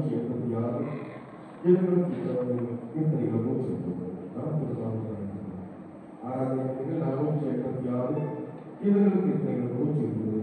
நானூற்றி எண்பத்தி ஆறு இருநூற்றி இருபது கீர்த்தனைகள் நூற்றி எண்பது நாற்பது ஆராதனைகள் நானூற்றி எண்பத்தி ஆறு இருநூறு கீர்த்தனைகள் நூற்றி எண்பது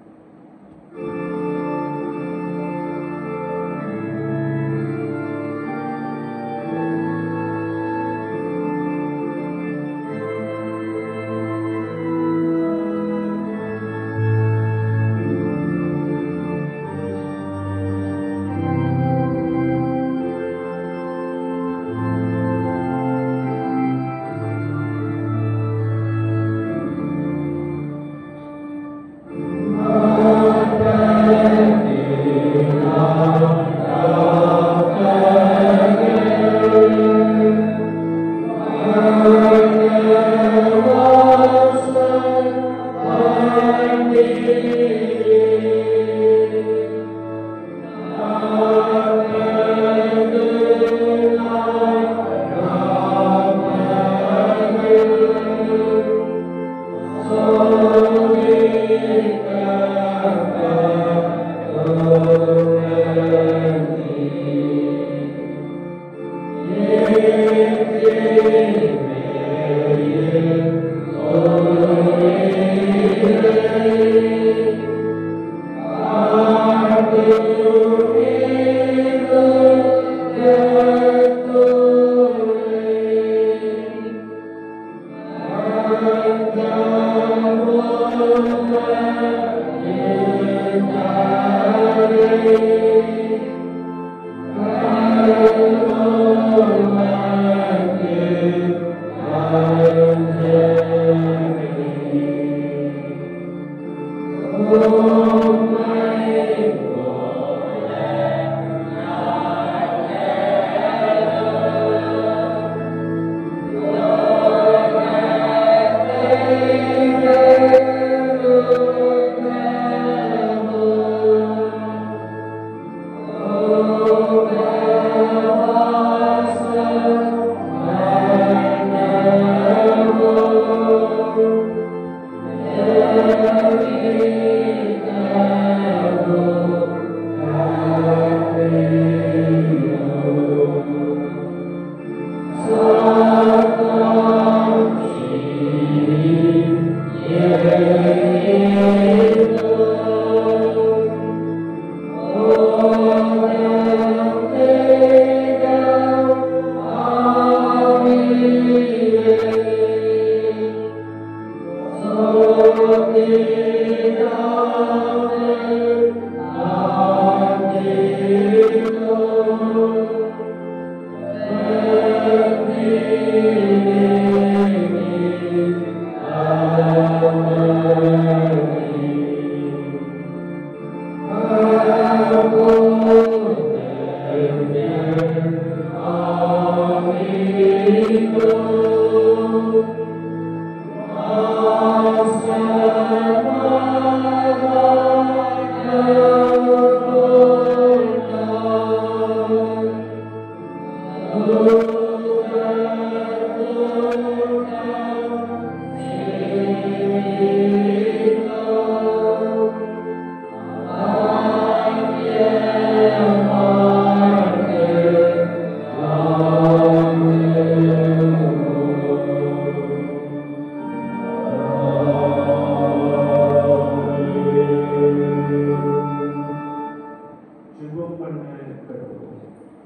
ஜெபம் பண்ண கற்றுக்கொள்வோம்.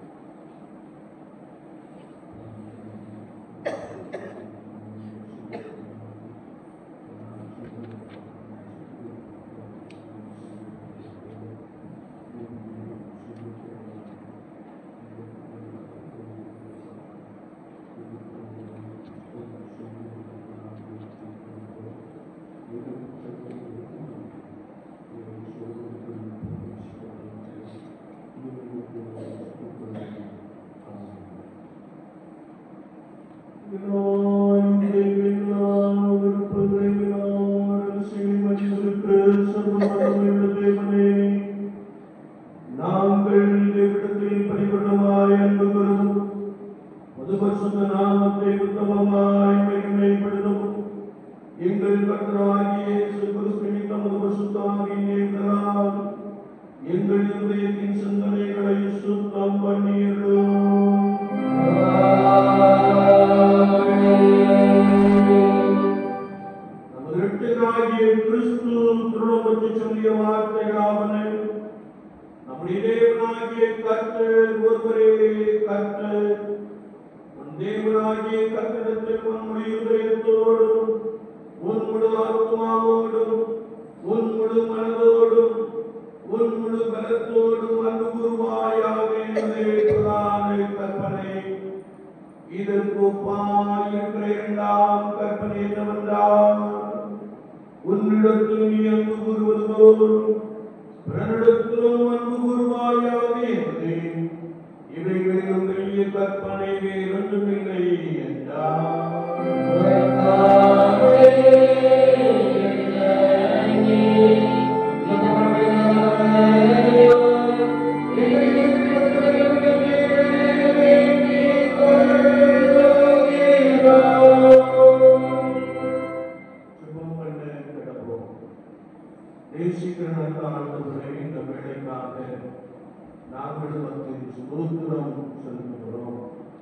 நாங்கள் தேவனிடத்தில் பரிபூர்ணமாய் அன்பு கூறுவோம் புது பரிசுத்த நாமத்தை உத்தமமாய் மகிமைப்படுத்தவும் எங்கள் கர்த்தராகிய இயேசு கிறிஸ்துவின் தமது பரிசுத்த ஆவியின் நேர்ந்தனால் எங்கள் இதயத்தின் சிந்தனைகளை சுத்தம் பண்ணியரும் நமது இரட்சகராகிய கிறிஸ்து திருடப்பட்டு சொல்லிய வார்த்தைகளாவன நம்முடைய தேவனாகிய கர்த்தர் ஒருவரே கர்த்தர் உன் தேவனாகிய கர்த்தரிடத்தில் உன்னுடைய இதயத்தோடும் உன் முழு ஆத்மாவோடும் உன் முழு மனதோடும் உன் முழு பலத்தோடும் அன்பு கூறுவாயாக என்பதே பிரதான கற்பனை இதற்கு ஒப்பாய் இருக்கிற இரண்டாம் கற்பனை என்னவென்றால் உன்னிடத்தில் நீ அன்பு கூறுவது போல் பிறனிடத்திலும் அன்பு கூறுவாயாக என்பதே இவைகளிலும் பெரிய கற்பனை வேறொன்றுமில்லை என்றார் ஜெபம் பண்ண கிடப்போம் தேசிக்கிற நல்ல ஆண்டவரே இந்த வேலைக்காக நாங்கள் வந்து ஸ்தோத்திரம் செலுத்துகிறோம்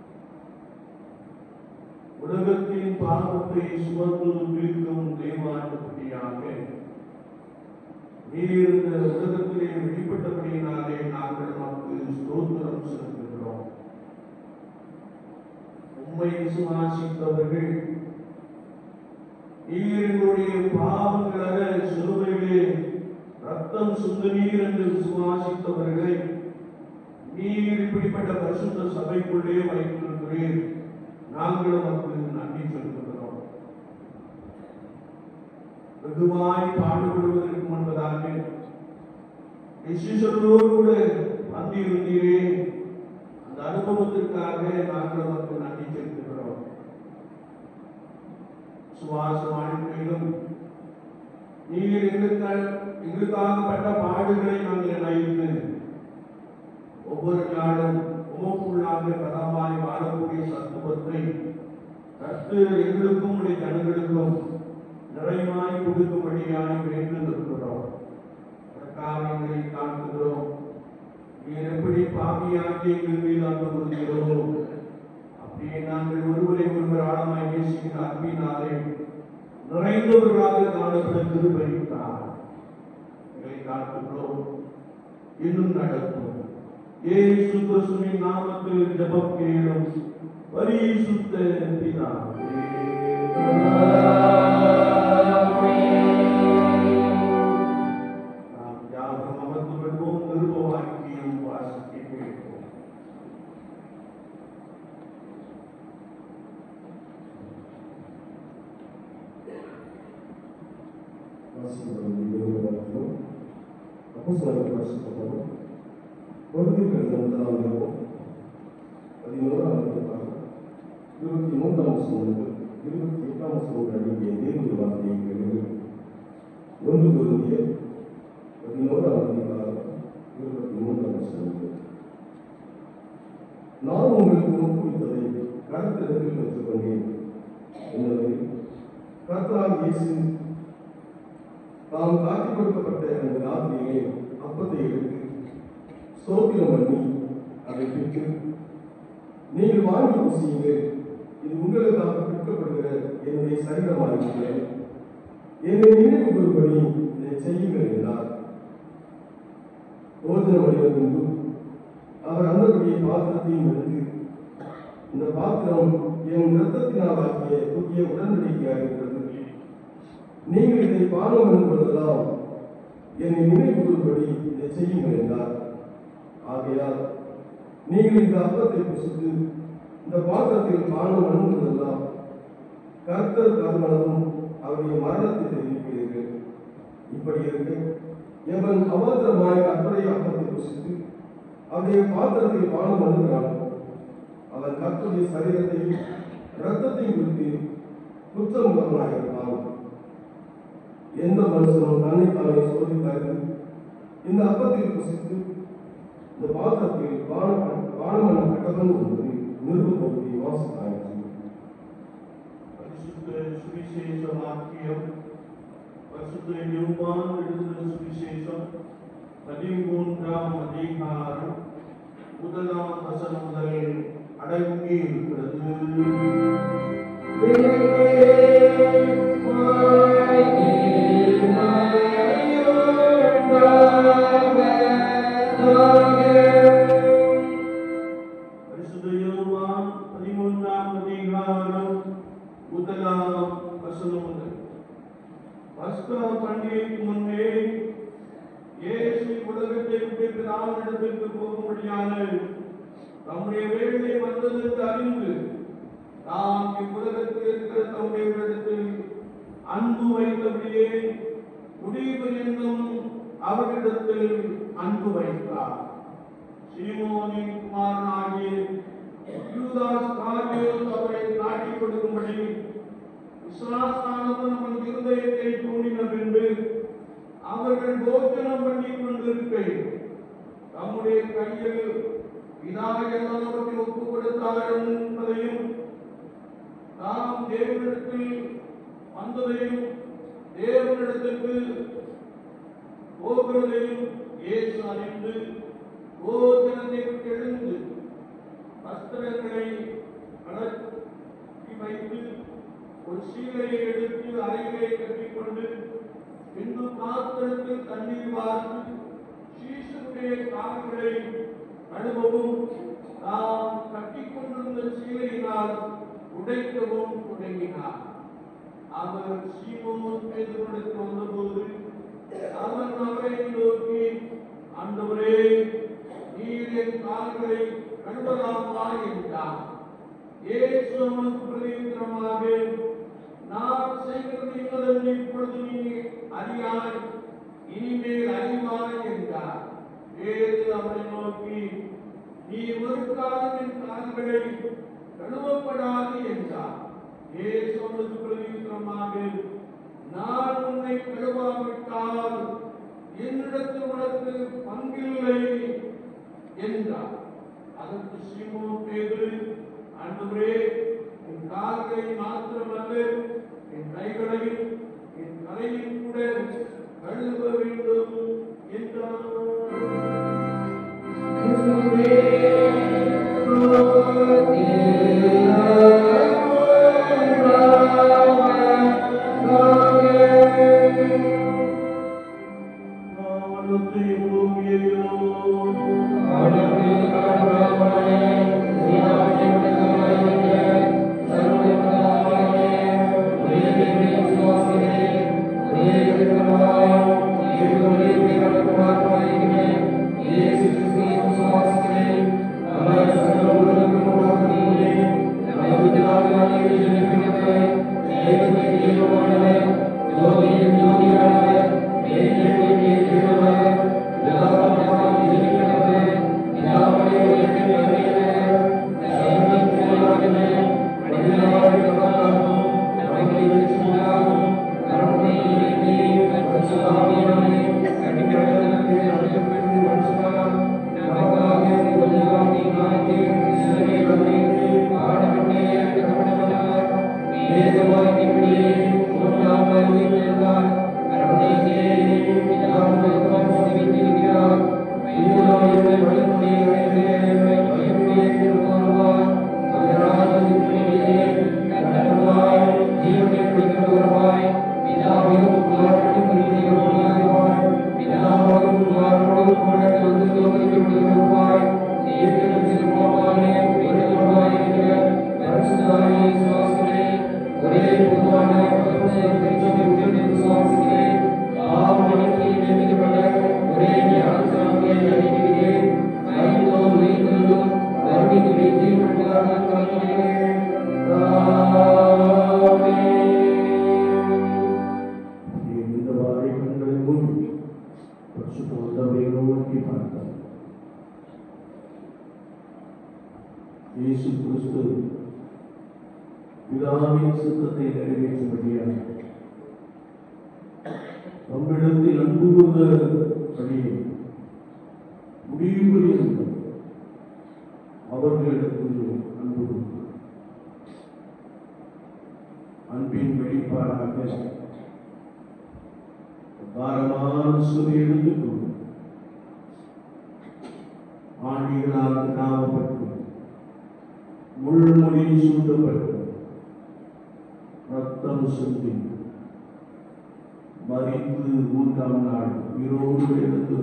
உலகத்தின் பாவத்தை சுமந்து மீட்கும் தெய்வாண்டுபடியாக நீர் இந்த உலகத்திலே வெளிப்பட்டபடியினாலே நாங்கள் நமக்கு ஸ்தோத்திரம் செலுத்துகிறோம் உண்மை விசுவாசித்தவர்கள் நீர் எங்களுடைய பாவங்கள சிலுவையிலே ரத்தம் சுந்தனீர் என்று விசுவாசித்தவர்களை நீர் இப்படிப்பட்ட பரிசுத்த சபைக்குள்ளே வைத்திருக்கிறீர் நாங்கள் உமக்கு நன்றி செலுத்துகிறோம் வெகுவாய் பாடுபடுவதற்கு முன்பதாக விசேஷத்தோடு கூட வந்திருந்தீரே அந்த அனுபவத்திற்காக நாங்கள் உமக்கு நன்றி செலுத்துகிறோம் சுவாச வாழ்க்கையிலும் நீர் எங்களுக்காக எங்களுக்காக பட்ட பாடுகளை நாங்கள் நினைத்து ஒவ்வொரு நாளும் உமக்குள்ளாக பதமாய் வாழக்கூடிய சத்துவத்தை கத்து எங்களுக்கும் உடைய ஜனங்களுக்கும் நிறைவாய் கொடுக்கும்படியாய் வேண்டும் இருக்கிறோம் அதற்காக எங்களை காண்கிறோம் நீர் எப்படி பாவியாகி எங்கள் மீது அன்பு கூறுகிறோம் அப்படியே நாங்கள் ஒருவரை ஒருவர் ஆழமாய் நேசிக்கிற அன்பினாலே நிறைந்தவர்களாக காணப்பட திருப்பதித்தார் எங்களை காட்டுகிறோம் இன்னும் நடக்கும் ஏசு கிறிஸ்துவின் நாமத்தில் ஜெபம் கேளும் பரிசுத்த பிதாவே நாம் யாரும் அமர்ந்து கொள்வோம் நிருப வாக்கியம் வாசிக்க கேட்போம் இருபத்தி மூன்றாம் சூழ்நிலை இருபத்தி எட்டாம் சூழ்நிலை அடங்கிய தேவனுடைய வார்த்தையை கேளுங்கள் ஒன்று பொருந்திய பதினோராம் அதிகாரம் இருபத்தி மூன்றாம் சூழ்நிலை நான் உங்களுக்கு ஒப்புவித்ததை கருத்திடத்தில் பெற்றுக்கொண்டேன் எனவே கர்த்தராக இயேசு தாம் காட்டிக் கொடுக்கப்பட்ட அந்த ராத்திரியிலே அப்பத்தை எடுத்து ஸ்தோத்திரம் பண்ணி அதை பிட்டு நீங்கள் வாங்கி பூசியுங்கள் இது உங்களுக்காக பிற்கப்படுகிற என்னுடைய சரீரமாயிருக்கிறது என்னை நினைவு கூறுபடி இதை செய்யுங்கள் என்றார் போஜனம் அடைந்த பின்பு அவர் அந்தபடிய பாத்திரத்தையும் எடுத்து இந்த பாத்திரம் என் இரத்தத்தினால் ஆகிய புதிய உடன்படிக்கையாக இருக்கிறது நீங்கள் இதை பானம் என்பதெல்லாம் என்னை நினைவு கூறுபடி இதை செய்யுங்கள் என்றார் ஆகையால் நீங்கள் இந்த அப்பத்தை புசித்து இந்த பாத்திரத்தில் பானம் அணுகுவதெல்லாம் கர்த்தர் கருமளவும் அவருடைய மரணத்தை தெரிவிக்கிறீர்கள் இப்படி இருக்க எவன் அபாத்திரமாய் கர்த்தரை அப்பத்தை புசித்து அவருடைய பாத்திரத்தில் பானம் அணுகிறான் அவன் கர்த்தருடைய சரீரத்தையும் இரத்தத்தையும் குறித்து குற்றமுள்ளவனாக இருப்பான் எந்த மனுஷனும் தன்னை தானே சோதித்தார்கள் இந்த அப்பத்தில் புசித்து இந்த பாத்திரத்தில் பானம் பானமன கட்டவன் என்பது நிருபத்தை வாசித்தாயிற்று பரிசுத்த சுவிசேஷ வாக்கியம் பரிசுத்த யோவான் எழுதின சுவிசேஷம் பதிமூன்றாம் அதிகாரம் முதலாம் வசனம் முதல் அடங்கி இருக்கிறது பரிசுத்த யோவான் பதிமூன்றாம் அதிகாரம் முதலாம் வசனம் முதல் பஸ்கா பண்டிகைக்கு முன்னே இயேசு உலகத்தை விட்டு பிதாவினிடத்திற்கு போகும்படியான தம்முடைய வேலை வந்ததென்று அறிந்து தாம் இவ்வுலகத்தில் இருக்கிற தம்முடைய இடத்தில் அன்பு வைத்தபடியே முடிவு என்னும் அவரிடத்தில் அன்பு வைத்தார் சீமோனின் குமாரனாகிய யூதாஸ் காரியோஸ் அவரை காட்டிக் கொடுக்கும்படி விசுவாசானது நம்ம இருதயத்தை தூண்டின பின்பு அவர்கள் போஜனம் பண்ணி கொண்டிருப்பேன் தம்முடைய கையில் விநாயகர் எல்லாவற்றையும் ஒப்பு கொடுத்தார் என்பதையும் தாம் தேவனிடத்தில் வந்ததையும் தேவனிடத்திற்கு போகிறதையும் இயேசு அறிந்து போஜனத்தை விட்டு எழுந்து வஸ்திரங்களை கலக்கி வைத்து ஒரு சீலையை எடுத்து அறையிலே கட்டிக்கொண்டு பின்பு பாத்திரத்தில் தண்ணீர் வார்த்து சீசனுடைய கால்களை கழுவவும் நாம் கட்டிக்கொண்டிருந்த சீலையினால் உடைக்கவும் தொடங்கினார் அவர் சீமோன் பேதுருவிற்கு வந்தபோது அவன் அவரை நோக்கி ஆண்டவரே நீர் என் கால்களை கழுவலாமா என்றார் இயேசு அவனுக்கு பிரதியுத்தரமாக நான் செய்கிறது இன்னதென்று இப்பொழுது நீ அறியாய் இனிமேல் அறிவாய் என்றார் வேறு அவரை நோக்கி நீ ஒரு காலம் என் கால்களை கழுவப்படாது என்றார் இயேசு அவனுக்கு பிரதியுத்தரமாக நான் உன்னை கழுவாவிட்டால் என்னிடத்தில் உனக்கு பங்கில்லை என்றார் அதற்கு சீமோன் பேதுரு ஆண்டவரே என் கால்களை மாத்திரமல்ல என் கைகளையும் என் தலையும் கூட கழுவ வேண்டும் என்றார் வானத்தையும் பூமியையும் இந்த வாரை கண்களை மூடி பரிசுத்த வல்லமையை நோக்கி பார்த்தார் இயேசு கிறிஸ்து பிதாவின் சுத்தத்தை நிறைவேற்றும்படியாக நம்மிடத்தில் அன்பு கொண்டபடி முடிவு வரையும் அவர்களிடத்தில் அன்பு கொண்டார். அன்பின் வெளிப்பாடாக பாரமான சுமை எடுத்துக்கொண்டு ஆண்டிகளால் நாமப்பட்டு முள்மொழி சூட்டப்பட்டு ரத்தம் சிந்தி மறித்து மூன்றாம் நாள் உயிரோடு எழுந்து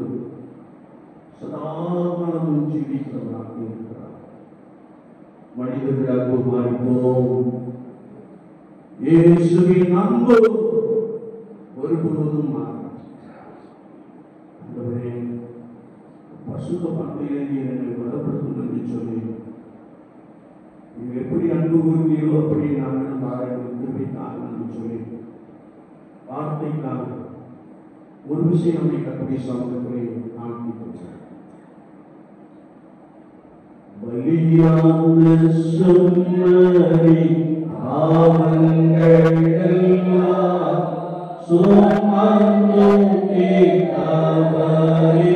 சதாகாலமும் ஜீவிக்கிறவராக இருக்கிறார் மனிதர்களாக மாறிப்போம் இயேசுவின் அன்பு ஒருபொழுதும் மாறாது ஆண்டவரே பசுத்த பண்பையிலே நீர் என்னை பலப்படுத்தும் என்று சொல்லி நீர் எப்படி அன்பு கூறுவீரோ அப்படி நாங்கள் வாழ திரும்பித்தார் என்று சொல்லி வார்த்தைக்காக ஒரு விஷயம் நம்மை கற்பனை சமூகத்திலே காண்பிக்கிறேன் பலியான சுமரி பாவங்கள் எல்லாம் சுமந்து தீர்த்தவரே.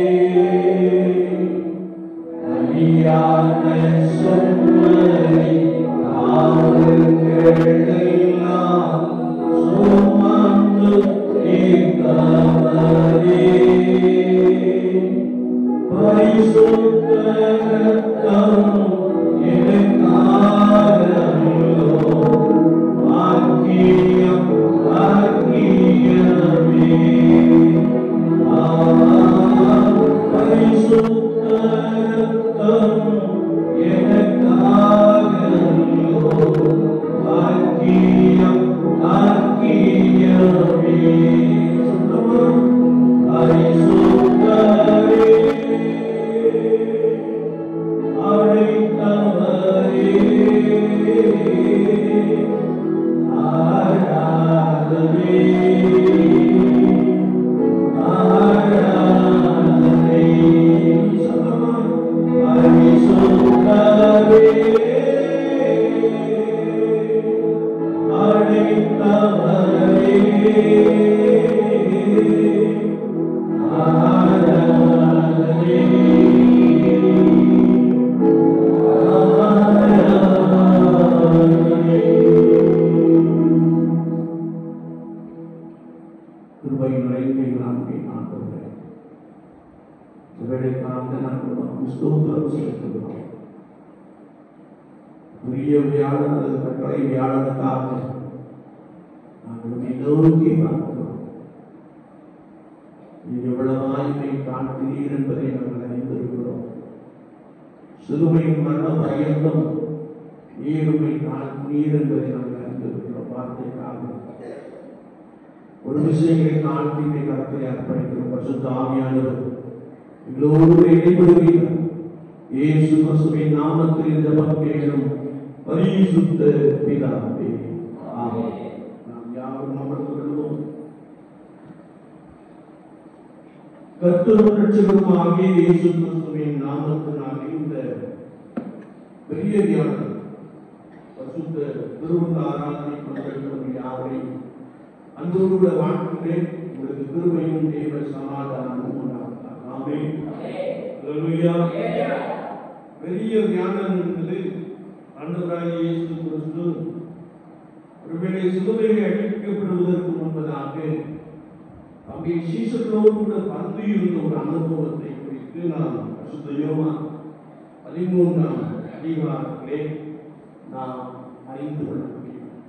பலியான சுமரி பாவங்கள் எல்லாம் சுமந்து தீர்த்தவரே. பரிசுத்த ரத்தம் எனக்காகவோ பாக்கியம் பாக்கியமே. ஆ, பரிசுத்த ரத்தம் எனக்காகவோ பாக்கியம் பாக்கியமே. சுத்தமா பரிசுத்தரே, அழைத்தவரே, ஆராதனை, ஆராதனை. சுத்தமா பரிசுத்தரே, அழைத்தவரே, கிருபையின் நிறைந்த நான்கை நான் கொள்கிறேன் இவர்களுக்காக நாங்கள் உமக்கு ஸ்தோத்திரம் செலுத்துகிறோம் புதிய வியாழன் அல்லது கட்டளை வியாழனுக்காக நாங்கள் உம்மை நோக்கி பார்க்கிறோம் நீர் எவ்வளவாய் என்னை காண்கிறீர் என்பதை நாங்கள் அறிந்திருக்கிறோம் சிலுவையின் மரண பயந்தம் நீர் உம்மை காண்கிறீர் என்பதை நாங்கள் அறிந்திருக்கிறோம் வார்த்தைக்காக ஒரு விஷயங்களை காண்பித்தை கருத்தை அர்ப்பணிக்கிறோம் பரிசுத்த ஆவியானவர் எங்களோடு இடைபடுகிறார் இயேசு கிறிஸ்துவின் நாமத்தில் ஜெபம் கேளும் பரிசுத்த பிதாவே ஆமென் நாம் யாவரும் அமர்ந்து கொள்வோம் கர்த்தரும் ரட்சகருமாகிய இயேசு கிறிஸ்துவின் நாமத்தினாலே இந்த பெரிய தியானம் பரிசுத்த திருவுள்ள ஆராதனை கொண்டிருக்கிறவர்கள் யாவரையும் அன்போடு கூட வாழ்த்துகிறேன் உங்களுக்கு கிருபையும் தேவ சமாதானமும் உண்டாவதாக. ஆமென். அல்லேலூயா. பெரிய ஞானம் என்பது ஆண்டவராகிய இயேசு கிறிஸ்து ஒருவேளை சிலுவையில் அடிக்கப்படுவதற்கு முன்பதாக அங்கே சீசர்களோடு கூட பந்து இருந்த ஒரு அனுபவத்தை குறித்து நாம் பரிசுத்த யோவான் பதிமூன்றாம் அதிகாரத்திலே நாம் அறிந்து கொள்ள முடியும்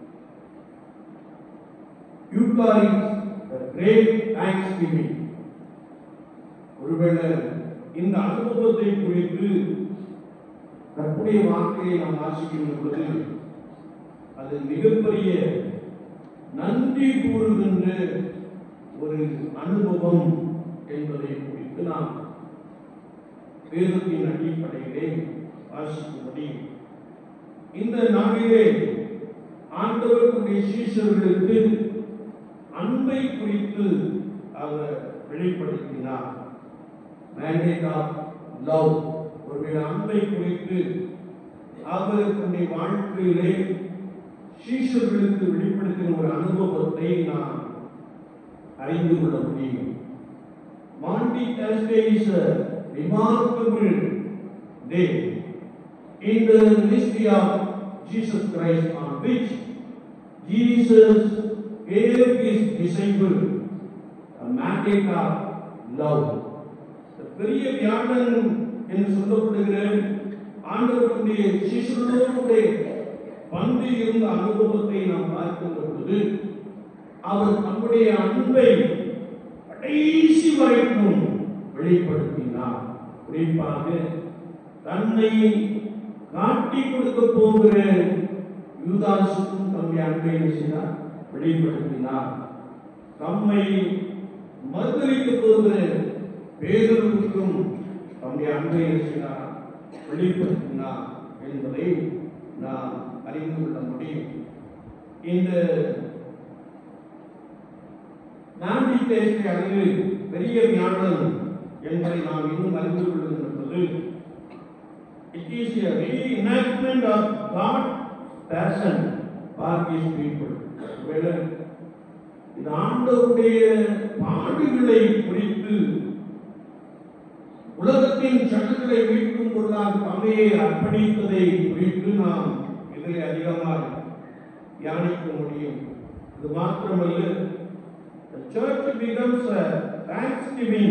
Eucharist, the great thanksgiving. ஒருவேளை இந்த அனுபவத்தை குறித்து கற்புடைய வார்த்தையை நாம் வாசிக்கின்ற பொழுது அது மிகப்பெரிய நன்றி கூறுகின்ற ஒரு அனுபவம் என்பதை குறித்து நாம் வேதத்தின் அடிப்படையிலே வாசிக்க முடியும் இந்த நாளிலே ஆண்டவருடைய சீஷர்களுக்கு அன்பை குறித்து அவர் வெளிப்படுத்தினார் mandate of love ஒருவேளை அன்பை குறித்து அவர் தன்னுடைய வாழ்க்கையிலே சீஷர்களுக்கு வெளிப்படுத்தின ஒரு அனுபவத்தை நாம் அறிந்து கொள்ள முடியும் Maundy Thursday is a remarkable day in the ministry of Jesus Christ on which Jesus gave his disciple a mandate of love. இந்த பெரிய வியாழன் என்று சொல்லப்படுகிற ஆண்டவருடைய சிசுடைய பந்து இருந்த அனுபவத்தை நாம் பார்க்கின்ற பொழுது அவர் தம்முடைய அன்பை கடைசி வரைக்கும் வெளிப்படுத்தினார் குறிப்பாக தன்னை காட்டி கொடுக்க போகிற யூதாசுக்கும் தம்முடைய அன்பை என்ன செய்தார் வெளிப்படுத்தினார் தம்மை மறுதளிக்க போகிற பேதருக்கும் தம்முடைய அன்பை என்ன செய்தார் வெளிப்படுத்தினார் என்பதை நாம் அறிந்து கொள்ள முடியும் இந்த நான்டி தேசத்தை அறிவு பெரிய ஞானம் என்பதை நாம் இன்னும் அறிந்து கொள்கின்ற பொழுது it is a reenactment of God's passion for his people. ஒருவேளை இது ஆண்டவருடைய பாடுகளை குறித்து உலகத்தின் சட்டங்களை மீட்கும் பொருளாக தமையை அர்ப்பணித்ததை குறித்து நாம் இதில் அதிகமாக தியானிக்க முடியும் இது மாத்திரமல்ல the church becomes a thanksgiving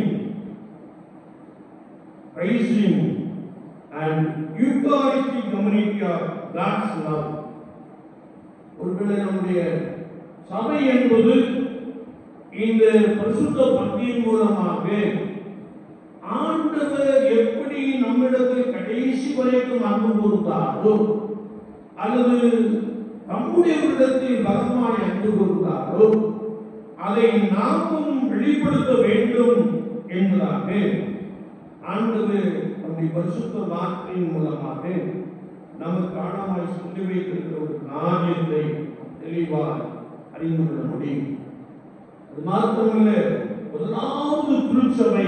praising and eucharistic community of God's love ஒருவேளை நம்முடைய சபை என்பது இந்த பரிசுத்த பக்தியின் மூலமாக ஆண்டவர் எப்படி நம்மிடத்தில் கடைசி வரைக்கும் அன்பு கொடுத்தாரோ அல்லது நம்முடையவரிடத்தில் பலமாய் அன்பு கொடுத்தாரோ அதை நாமும் வெளிப்படுத்த வேண்டும் என்பதாக ஆண்டவர் நம்முடைய பரிசுத்த வார்த்தையின் மூலமாக நமக்கு ஆழமாய் சொல்லி வைத்திருக்கிற ஒரு காரியத்தை தெளிவாக அறிந்து கொள்ள முடியும் அது மாத்திரமல்ல முதலாவது திருச்சபை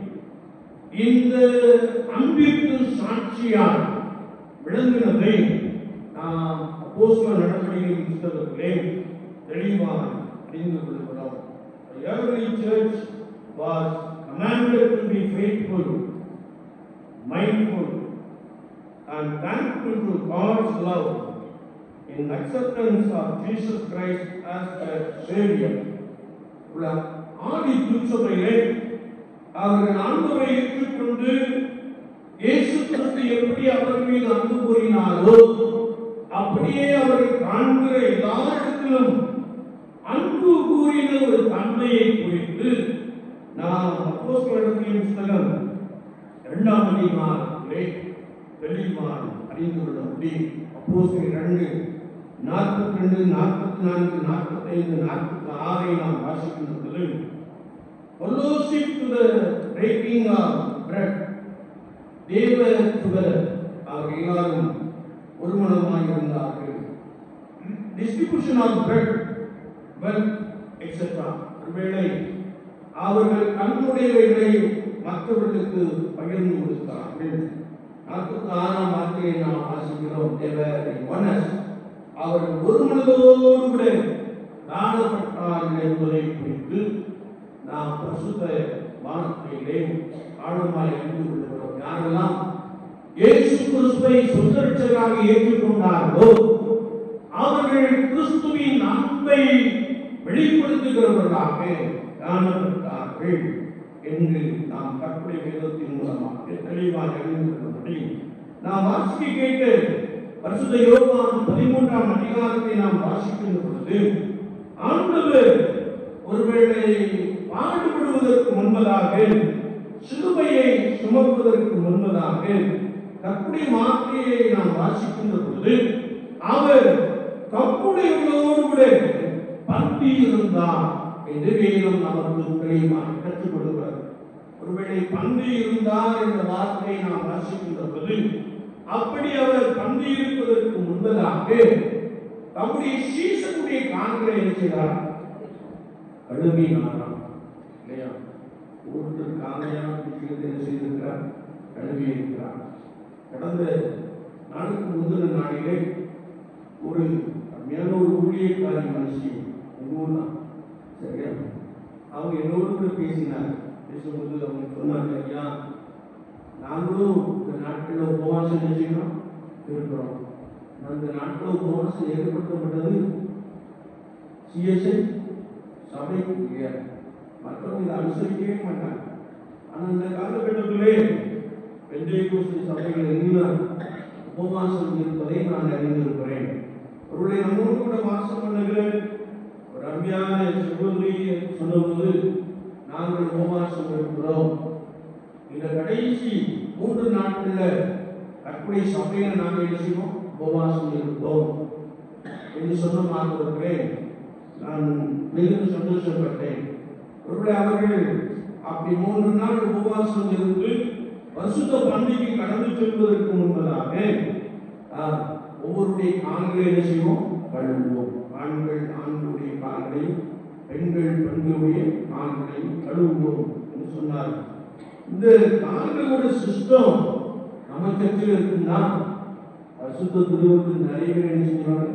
இந்த அன்பிற்கு சாட்சியால் விளங்கினதை நாம் அப்போஸ்தல நடவடிக்கைகளின் புத்தகத்திலே தெளிவாக அறிந்து கொள்கிறோம் The early church was commanded to be faithful, mindful, and thankful to God's love in acceptance of Jesus Christ as their Savior. உள்ள ஆதி திருச்சபையிலே அவர்கள் ஆண்டவரை ஏற்றுக்கொண்டு இயேசு கிறிஸ்து எப்படி அவர் மீது அன்பு கூறினாரோ அப்படியே அவர்கள் காண்கிற எல்லா இடத்திலும் அன்பு கூறின ஒரு தன்மையை குறித்து நாம் அப்போஸ்தலர்களின் புத்தகம் இரண்டாம் அதிகாரத்திலே தெளிவாக அறிந்து கொள்ள முடியும் அப்போஸ்தலர் இரண்டு நாற்பத்தி ரெண்டு நாற்பத்தி நான்கு நாற்பத்தி ஐந்து நாற்பத்தி ஆறை நாம் வாசிக்கின்ற பொழுது fellowship to the breaking of bread they were together அவர்கள் எல்லாரும் ஒருமனமாய் இருந்தார்கள் distribution of bread wealth etc ஒருவேளை அவர்கள் தன்னுடையவைகளை மற்றவர்களுக்கு பகிர்ந்து கொடுத்தார்கள் நாற்பத்தி ஆறாம் வார்த்தையை நாம் வாசிக்கிறோம் தேவர் ஒனஸ் அவர்கள் ஒரு மனதோடு கூட தானப்பட்டார்கள் என்பதை குறித்து நாம் பிரசுத்த வார்த்தையிலே ஆழமாய் அறிந்து கொள்கிறோம் யாரெல்லாம் இயேசு கிறிஸ்துவை சொந்த ரட்சகராக ஏற்றுக்கொண்டார்களோ அவர்கள் கிறிஸ்துவின் அன்பை வெளிப்படுத்துகிறவர்களாக காணப்பட்டார்கள் என்று நாம் கற்பனை வேதத்தின் மூலமாக தெளிவாக அறிந்து கொள்ள முடியும் நாம் வாசிக்க கேட்டு பரிசுத்த யோவான் பதிமூன்றாம் அதிகாரத்தை நாம் வாசிக்கின்ற பொழுது ஆண்டவர் ஒருவேளை பாடுபடுவதற்கு முன்பதாக சிலுவையை சுமப்பதற்கு முன்பதாக கற்புடைய வார்த்தையை நாம் வாசிக்கின்ற பொழுது அவர் கப்புடையவர்களோடு கூட பக்தி இருந்தார் என்று வேதம் நமக்கு தெளிவாக கற்றுக் கொடுக்கிறது ஒருவேளை பந்தி இருந்தார் என்ற வார்த்தையை நாம் வாசிக்கின்ற பொழுது அப்படி அவர் பந்தி இருப்பதற்கு முன்பதாக தம்முடைய சீசனுடைய காண்களை என்ன செய்தார் கழுவினாராம் இல்லையா ஒருத்தர் காலையாக பிடிக்கிறது என்ன செய்திருக்கிறார் கழுவி இருக்கிறார் கடந்த நாளுக்கு முந்தின நாளிலே ஒரு மேல ஒரு ஊழியக்காரி மனுஷி எங்க ஊர் தான் சரியா அவங்க என்னோடு கூட பேசினாங்க பேசும்போது அவங்க சொன்னாங்க ஐயா நாங்களும் இந்த நாட்களில் உபவாசம் நினைச்சுக்கிறோம் இருக்கிறோம் அந்த நாட்கள் உபவாசம் ஏற்படுத்தப்பட்டது சிஎஸ்ஐ சபைக்கு கிடையாது மற்றவங்க இதை அனுசரிக்கவே மாட்டாங்க ஆனால் இந்த காலகட்டத்திலே பெந்தேகோஸ்து சபைகள் எல்லாம் உபவாசம் இருப்பதை நான் அறிந்திருக்கிறேன் ஒருவேளை நம்மோடு கூட வாசம் பண்ணுகிற ஒரு அருமையான சகோதரி சொன்னபோது நாங்கள் உபவாசம் இருக்கிறோம் இந்த கடைசி மூன்று நாட்கள்ல கற்பனை சபையில நாங்கள் என்ன செய்வோம் உபவாசம் இருப்போம் என்று சொன்ன மாத்திருக்கிறேன் நான் மிகவும் சந்தோஷப்பட்டேன் ஒருவேளை அவர்கள் அப்படி மூன்று நாள் உபவாசம் இருந்து பரிசுத்த பண்டிகை கடந்து செல்வதற்கு முன்பதாக ஆஹ், ஒவ்வொருடைய கால்களை என்ன செய்வோம் கழுவுவோம் ஆண்கள் ஆண்களுடைய கால்களையும் பெண்கள் பெண்களுடைய கால்களையும் கழுவுவோம் என்று சொன்னார் இந்த கால்களோட சிஸ்டம் நம்ம சர்ச்சில் இருக்குன்னா பரிசுத்த திருவத்தில் நிறைய பேர் என்ன செய்வாங்க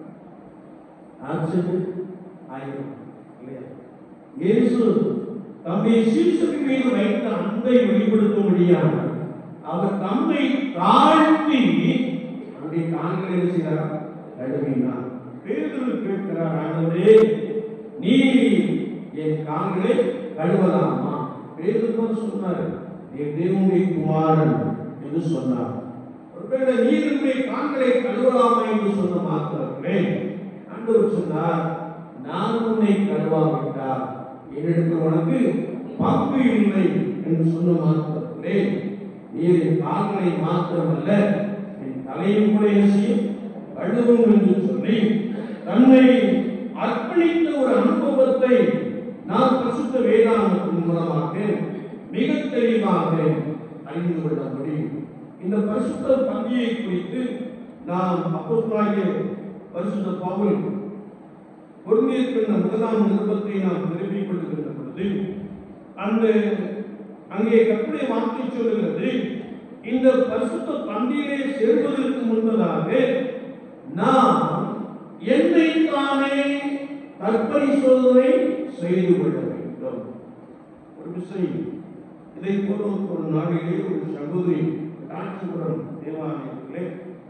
ஆப்சென்ட் ஆயிரும் இல்லையா இயேசு தம்மை சீசரின் மீது வைத்த அன்பை வெளிப்படுத்த முடியாமல் அவர் தம்மை தாழ்த்தி அவருடைய கால்களை என்ன செய்தார் கழுவினார் பேதுரு கேட்கிறார் ஆண்டவரே நீ என் கால்களை கழுவலாமா பேதுரு தான் சொன்னார் நீ தேவனுடைய குமாரன் என்று சொன்னார் ஒருவேளை நீருடைய கால்களை கழுவலாமா என்று சொன்ன மாத்திரமே ஆண்டவர் சொன்னார் நான் உன்னை கழுவாவிட்டால் என்னிடத்தில் உனக்கு பங்கு இல்லை என்று சொன்ன மாத்திரத்திலே நீர் என் கால்களை மாத்திரமல்ல என் தலையும் கூட என்ன செய்யும் கழுவும் என்று சொல்லி தன்னை அர்ப்பணித்த ஒரு அனுபவத்தை நான் பிரசுத்த வேதாந்தத்தின் மூலமாக மிக தெளிவாக அறிந்து கொள்ள முடியும் இந்த பரிசுத்த பந்தியை குறித்து நாம் அப்போஸ்தலனாகிய பரிசுத்த பவுல் பொருந்தியிருக்கின்ற முதலாம் நிருபத்தை நாம் திருப்பிக் கொள்கின்ற பொழுது அந்த அங்கே கற்பனை வார்த்தை சொல்லுகிறது இந்த பரிசுத்த பந்தியிலே சேர்வதற்கு முன்பதாக நாம் என்னை தானே தற்பரிசோதனை செய்து கொள்ள வேண்டும் ஒரு விஷயம் இதை போல ஒரு நாளிலே ஒரு சகோதரி காஞ்சிபுரம் தேவாலயத்திலே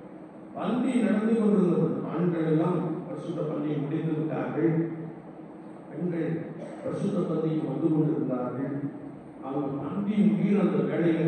பந்தி நடந்து கொண்டிருந்தவர் ஆண்கள் எல்லாம் பரிசுத்த பந்தியை முடித்து விட்டார்கள் பெண்கள் பரிசுத்த பந்திக்கு வந்து கொண்டிருந்தார்கள் அவங்க பந்தி முடிகிற அந்த வேலையில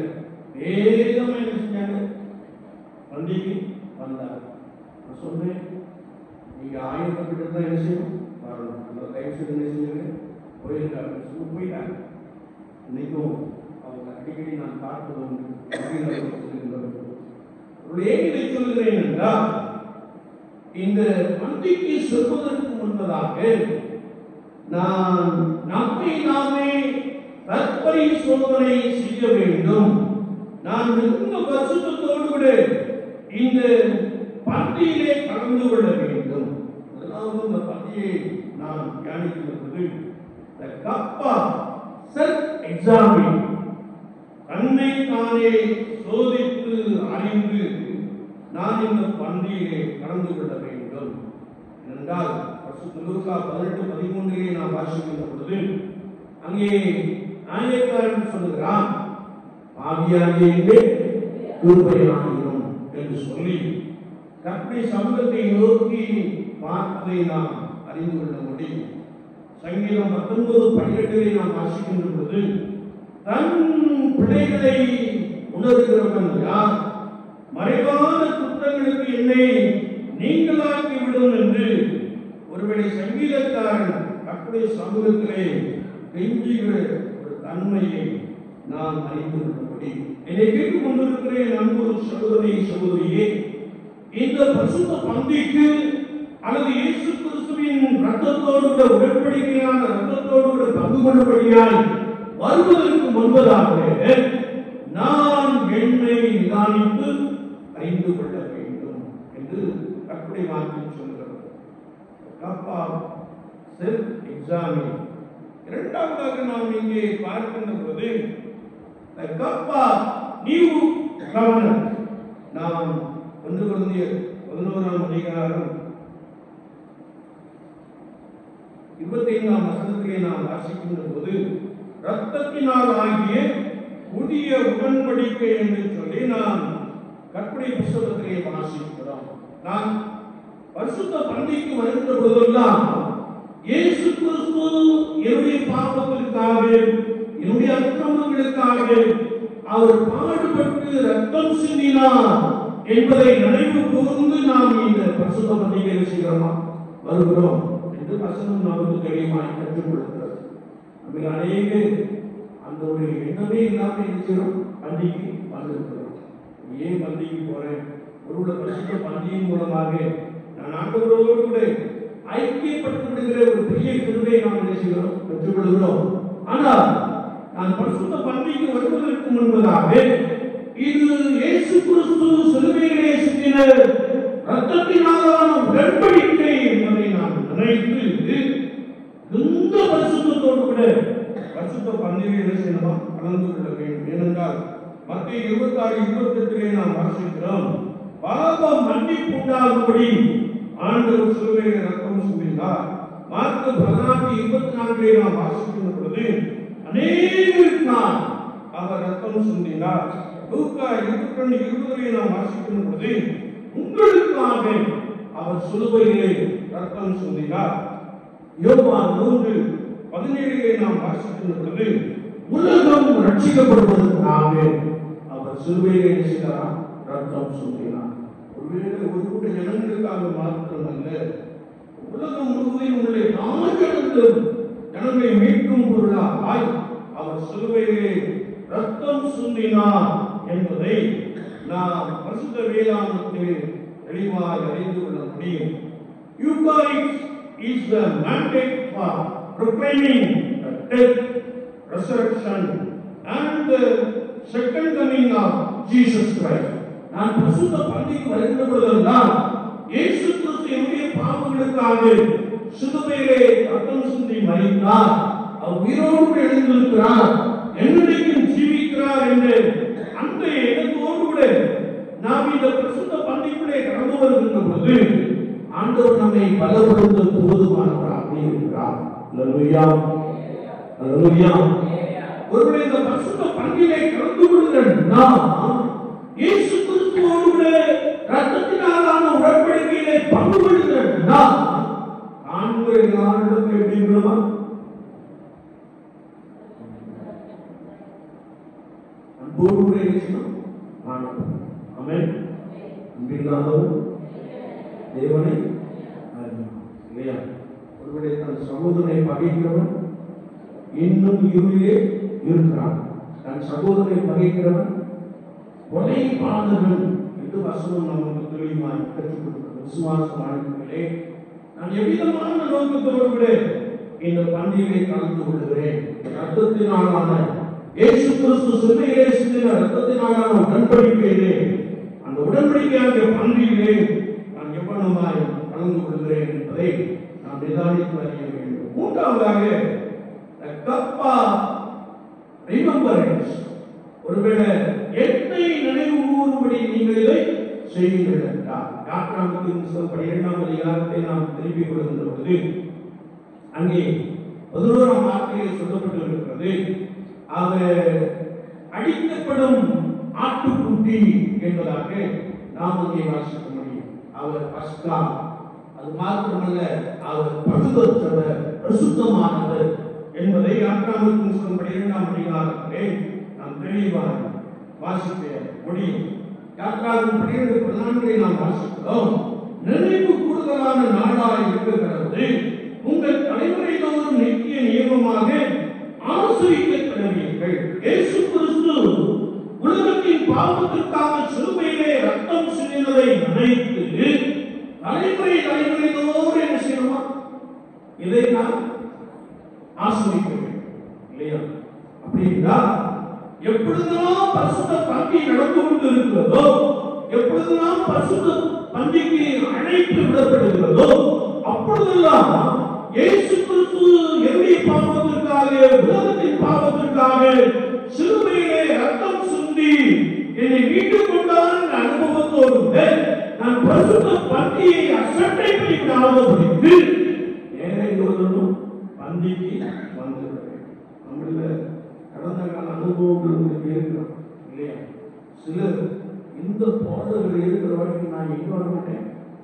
வேகமா என்ன செஞ்சாங்க பந்திக்கு வந்தார் நான் சொன்னேன் நீங்க ஆயிரத்தப்பட்டு தான் என்ன செய்யணும் வரணும் அந்த தயவு செய்து என்ன செஞ்சுங்க போயிருக்காங்க சொல்லி போயிட்டாங்க இன்னைக்கும் அவங்க அடிக்கடி நான் பார்ப்பது உண்டு அப்படின்னு அவர் சொல்லுகின்றவர். ஒரு ஏன் இதை சொல்கிறேன் என்றால் இந்த பந்திக்கு சொல்வதற்கு முன்பதாக நாம் நம்மை நாமே தற்பரி சோதனை செய்ய வேண்டும் நான் மிகுந்த பரிசுத்தத்தோடு கூட இந்த பந்தியிலே கலந்து கொள்ள வேண்டும் முதலாவது இந்த பந்தியை நாம் தியானிக்கிறது the cup of self-examine தன்னை தானே சோதித்து அறிந்து நான் இந்த பந்தியிலே கலந்து கொள்ள வேண்டும் என்றால் பரிசுத்த லூக்கா பதினெட்டு பதிமூன்றிலே நாம் வாசிக்கின்ற பொழுது அங்கே ஆயக்காரன் சொல்லுகிறான் ஆவியாகியே கிருபையாகிறோம் என்று சொல்லி கற்பனை சமூகத்தை நோக்கி பார்ப்பதை நாம் அறிந்து கொள்ள முடியும் சங்கீதம் பத்தொன்பது பன்னிரெண்டிலே நாம் வாசிக்கின்ற பொழுது தன் பிள்ளைகளை உணர்கிறவன் யார் மறைவான குற்றங்களுக்கு என்னை நீங்களாக்கி விடும் என்று ஒருவேளை சங்கீதக்காரன் கற்பனை சமூகத்திலே கெஞ்சுகிற ஒரு தன்மையை நாம் அறிந்து கொள்ள முடியும் என்னை கேட்டுக் கொண்டிருக்கிறேன் அன்பு சகோதரி சகோதரியே இந்த பரிசுத்த பந்திக்கு அல்லது இயேசு கிறிஸ்துவின் ரத்தத்தோடு கூட உடன்படிக்கையான ரத்தத்தோடு கூட பங்கு கொள்ளும்படியாய் வருவதற்கு முன்பதாக நான் என்னை நிதானித்து அறிந்து கொள்ள வேண்டும் என்று கற்பனை வார்த்தை சொல்கிறது கப்பா செல்ஃப் எக்ஸாமின் இரண்டாவதாக நாம் இங்கே பார்க்கின்ற போது the cup of new covenant நாம் ஒன்று குழந்தைய பதினோராம் அதிகாரம் இருபத்தி ஐந்தாம் வசனத்திலே நாம் வாசிக்கின்ற போது ரத்தத்தினால் ஆகிய புதிய உடன்படிக்கை என்று சொல்லி நாம் கற்பனை புஸ்தகத்திலே வாசிக்கிறோம் நான் பரிசுத்த பண்டிகைக்கு வருகின்ற பொழுதெல்லாம் இயேசு கிறிஸ்து என்னுடைய பாவங்களுக்காக என்னுடைய அக்கிரமங்களுக்காக அவர் பாடுபட்ட நமக்கு ரத்தம் சிந்தினார் என்பதை நினைவு கூர்ந்து நாம் இந்த பரிசுத்த பண்டிகையை செய்கிறோமா வருகிறோம் என்று வசனம் நமக்கு தெரியுமாய் கற்றுக் கொடுக்கிறது நம்ம அநேக அந்த ஒரு எண்ணமே இல்லாம என்ன செய்யறோம் பண்டிகை வந்திருக்கிறோம் ஏன் பண்டிகை போறேன் ஒருவருடைய பரிசுத்த பண்டிகையின் மூலமாக நான் ஆண்டவரோடு கூட ஐக்கியப்பட்டு விடுகிற ஒரு பெரிய கிருபையை நாம் என்ன செய்கிறோம் பெற்றுக்கொள்கிறோம் ஆனால் நான் பரிசுத்த பண்டிகைக்கு வருவதற்கு முன்பதாக இது இயேசு கிறிஸ்து சிலுவையிலே சிந்தின ரத்தத்தினாலான உடன்படிக்கை என்பதை நான் நினைத்து எந்த பரிசுத்தத்தோடு கூட பரிசுத்த பண்டிகை என்ன செய்யணுமா கலந்து கொள்ள வேண்டும் ஏனென்றால் மத்திய இருபத்தி ஆறு இருபத்தி எட்டிலே நாம் வாசிக்கிறோம் பாவம் மன்னிப்பு உண்டாகும்படி ஆண்டவர் சிலுவையிலே ரத்தம் சிந்தினார் மார்க்கு பதினான்கு இருபத்தி நான்கிலே நாம் வாசிக்கின்ற பொழுது அநேகருக்கான் அவர் ரத்தம் சிந்தினார் லூக்கா இருபத்தி ரெண்டு இருபதிலே நாம் வாசிக்கின்ற பொழுது உங்களுக்காக அவர் சிலுவையிலே ரத்தம் சிந்தினார் யோவான் மூன்று பதினேழிலே நாம் வாசிக்கின்ற பொழுது உலகம் ரட்சிக்கப்படுவதற்காக அவர் சிலுவையிலே என்ன செய்தார் ரத்தம் சிந்தினார் ஒருவேளை ஒரு கூட்ட ஜனங்களுக்காக மாத்திரமல்ல உலகம் முழுவதும் உள்ள நாடுகளும் ஜனங்களை மீட்கும் பொருளாய் அவர் சிலுவையிலே ரத்தம் சிந்தினார் என்பதை நாம் பரிசுத்த வேளாணத்தில் தெளிவாக அறிந்து கொள்ள முடியும் Eucharist is the mandate for proclaiming the death, resurrection, and the second coming of Jesus Christ. நான் பரிசுத்த பண்டிகைக்கு வருகின்ற பொழுதெல்லாம் இயேசு கிறிஸ்து என்னுடைய பாவங்களுக்காக சிலுவையிலே ரத்தம் சிந்தி மறித்தார் அவர் உயிரோடு எழுந்திருக்கிறார் என்னைக்கும் ஜீவிக்கிறார் என்று அந்த எண்ணத்தோடு கூட நாம் இந்த பிரசுத்த பண்டிகைக்குள்ளே கடந்து வருகின்ற பொழுது ஆண்டவர் நம்மை பலப்படுத்த போதுமானவராக இருக்கிறார் அல்லேலூயா அல்லேலூயா ஒருவேளை இந்த பரிசுத்த பண்டிகை கலந்து கொள்கிற நாம் இயேசு கிறிஸ்துவோடு கூட ரத்தத்தினாலான உடன்படிக்கையிலே பங்கு கொள்கிற நாம் ஆண்கள் எல்லாரிடத்தில் எப்படி இருக்கிறோமா அன்போடு கூட இருக்கணும் ஆனவர் ஆமென் அன்பில்லாதவர் தேவனை அறிவான். இல்லையா ஒருவரை தன் சகோதரனை பகைக்கிறவன் இன்னும் இருளிலே இருக்கிறான் தன் சகோதரனை பகைக்கிறவன் கொலை பாதகன் என்று வசனம் நமக்கு தெளிவாய் கற்றுக் கொடுக்கிறது விசுவாச வாழ்க்கையிலே நான் எவ்விதமான நோக்கத்தோடு கூட இந்த பண்டிகையை கலந்து கொள்கிறேன் ரத்தத்தினாலான இயேசு கிறிஸ்து சிலுவையிலே சிந்தின ரத்தத்தினாலான உடன்படிக்கையிலே அந்த உடன்படிக்கையாகிய பண்டிகையிலே நான் எவ்வளவாய் கலந்து கொள்கிறேன் என்பதை நாம் நிதானித்து அறிய வேண்டும் மூன்றாவதாக the cup of remembrance ஒருவேளை என்னை நினைவு கூறும்படி நீங்கள் இதை செய்யுங்கள் என்றார் யாத்ராமத்தின் புஸ்தகம் பன்னிரெண்டாம் அதிகாரத்தை நாம் திருப்பிக் கொடுக்கின்ற பொழுது அங்கே பதினோராம் வார்த்தையில் சொல்லப்பட்டிருக்கிறது அவர் அடிக்கப்படும் ஆட்டுக்குட்டி என்பதாக நாம் அங்கே வாசிக்க முடியும் அவர் பஸ்கா அது மாத்திரமல்ல அவர் பழுதற்றவர் பிரசுத்தமானவர் என்பதை யாத்ராமத்தின் புஸ்தகம் பன்னிரெண்டாம் அதிகாரத்திலே நாம் தெளிவாக வாசிக்க முடியும் யாத்ராவின் பன்னிரண்டு பதினான்கை நாம் வாசிக்கிறோம் நினைவு கூடுதலான நாடாய் இருக்கிறது உங்கள் தலைமுறை தோறும் நித்திய நியமமாக ஆசிரிக்க கடவீர்கள் இயேசு கிறிஸ்து உலகத்தின் பாவத்திற்காக சிலுவையிலே ரத்தம் சிந்தினதை நினைத்து தலைமுறை தலைமுறை தோறும் என்ன செய்யணுமா இதை நாம் ஆசிரிக்க வேண்டும் இல்லையா அப்படின்னா எப்பொழுதெல்லாம் பரிசுத்த பந்தி நடந்து கொண்டு இருக்கிறதோ எப்பொழுதெல்லாம் பரிசுத்த பந்திக்கு அழைப்பு விடப்படுகிறதோ அப்பொழுதெல்லாம் இயேசு கிறிஸ்து என்னுடைய பாவத்திற்காக உலகத்தின் பாவத்திற்காக சிலுவையிலே ரத்தம் சிந்தி என்னை மீட்டுக் கொண்டான் என்ற அனுபவத்தோடு கூட நான் பரிசுத்த பந்தியை அசட்டை பண்ணிவிடாமல் படித்து நேரே வருடனும் பந்திக்கு வந்துவிடுவேன் நம்மள கடந்த கால அனுபவங்கள் உங்களுக்கு இருக்கலாம் இல்லையா சிலர் இந்த பாடல்கள் இருக்கிற வரைக்கும் நான் எங்க வர மாட்டேன்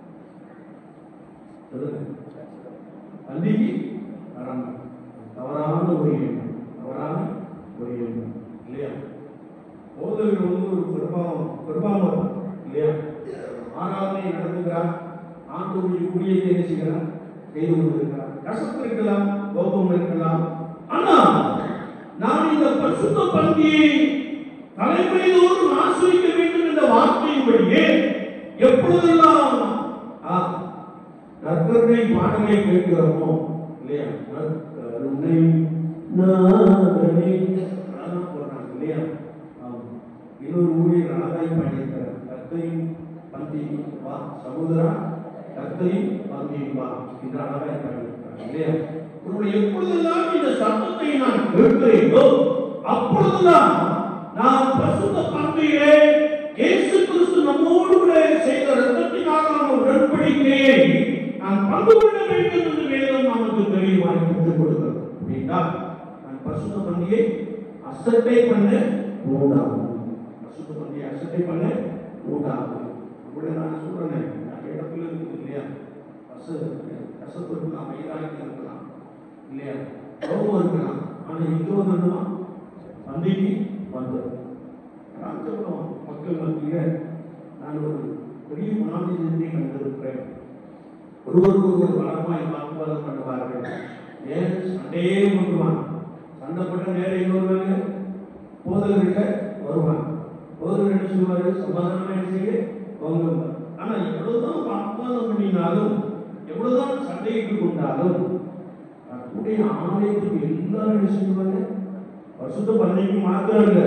சொல்லுங்க பள்ளிக்கு வராங்க தவறான ஒரு எண்ணம் தவறான ஒரு எண்ணம் இல்லையா போத போதகர் வந்து ஒரு பிரபாவம் பிரபாவம் இல்லையா ஆராதனை நடத்துகிறார் ஆண்டோடைய ஊழியத்தை என்ன செய்கிறார் செய்து கொண்டிருக்கிறார் கசப்பு இருக்கலாம் கோபம் இருக்கலாம் ஆனா நான் இந்த பரிசுத்த பந்தியை தலைமுறைதோறும் ஆசிரிக்க வேண்டும் என்ற வார்த்தையின்படியே எப்பொழுதெல்லாம் ஆ, நற்கருணை பாடலை கேட்கிறோமோ இல்லையா நற்கருணை நாதனே அழகா போடுறாங்க இல்லையா ஆமா. இன்னொரு ஊழியர் அழகாய் பாடியிருக்கிறார் கர்த்தரின் பந்தி வா சகோதரா கர்த்தரின் பந்தி வா என்று அழகாய் பாடியிருக்கிறார் இல்லையா உன்னுடைய எப்பொழுதெல்லாம் இந்த சத்தத்தை நான் கேட்கிறேனோ அப்பொழுதுதான் நான் பரிசுத்த பந்தியிலே இயேசு கிறிஸ்து நம்மோடு கூட செய்த ரத்தத்தினாலான உடன்படிக்கையை நான் பங்கு கொள்ள வேண்டும் என்று வேதம் நமக்கு தெளிவாய் கற்றுக் கொடுக்கிறது அப்படின்னா நான் பரிசுத்த பந்தியை அசட்டை பண்ண கூடாது பரிசுத்த பந்தியை அசட்டை பண்ண கூடாது அப்படி நான் சொல்றேன் நிறைய இடத்துல இருக்குது இல்லையா பசு கசப்பு இருக்கலாம் வைராக்கியம் இருக்கலாம் இல்லையா கோபம் இருக்கலாம் ஆனா இங்க வந்துடுமா பந்திக்கு வந்தது ராஜபுரம் மக்கள் மத்தியில நான் ஒரு பெரிய குணாதிசயத்தை கண்டிருக்கிறேன் ஒருவருக்கு ஒருவர் பலமாய் வாக்குவாதம் பண்ணுவார்கள் ஏன் சண்டையே பண்ணுவான் சண்டை போட்ட நேரம் இன்னொருவங்க போதகர்கிட்ட வருவான் போதகர் என்ன சொல்லுவாரு சமாதானம் என்ன செய்ய அவங்க ஆனா எவ்வளவுதான் வாக்குவாதம் பண்ணினாலும் எவ்வளவுதான் சண்டையிட்டு கொண்டாலும் தன்னுடைய ஆலயத்துக்கு எல்லாரும் என்ன செய்வாங்க பரிசுத்த பள்ளிக்கு மாத்திரம் இல்லை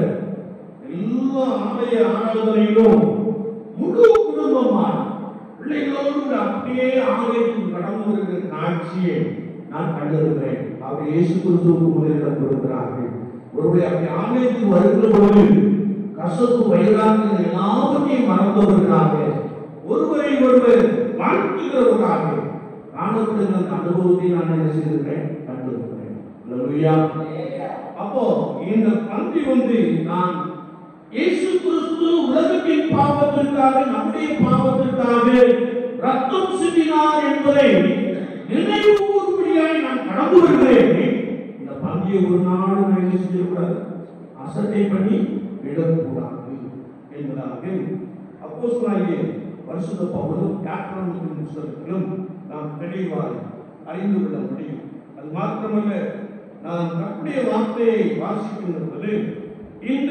எல்லா ஆலய ஆராதனையிலும் முழு குடும்பமா பிள்ளைகளோடு கூட அப்படியே ஆலயத்துக்கு கடந்து வருகிற காட்சியை நான் கண்டிருக்கிறேன் அவர் இயேசு கிறிஸ்துவுக்கு முதலிடம் கொடுக்கிறார்கள் ஒருவேளை அப்படி ஆலயத்துக்கு வருகிற பொழுது கசப்பு வைராக்கியம் எல்லாவற்றையும் மறந்தவர்களாக ஒருவரை ஒருவர் வாழ்த்துகிறவர்களாக காணப்படுகிற அந்த அனுபவத்தை நான் என்ன செய்திருக்கிறேன் கண்டிருக்கிறேன் அல்லேலூயா. அப்போ இந்த பந்தி வந்து நான் இயேசு கிறிஸ்து உலகத்தின் பாவத்திற்காக நம்முடைய பாவத்திற்காக ரத்தம் சிந்தினார் என்பதை நினைவு கூறும்படியாய் நான் கடந்து வருகிறேன் இந்த பந்தியை ஒரு நாள் நான் என்ன செய்யக்கூடாது அசட்டை பண்ணி விடக்கூடாது என்பதாக அப்போஸ்தலனாகிய பரிசுத்த பவுலும் யாத்திராமத்தின் புஸ்தகத்திலும் நாம் தெளிவாக அறிந்து கொள்ள முடியும் அது மாத்திரமல்ல நான் கர்த்தருடைய வார்த்தையை வாசிக்கின்ற பொழுது இந்த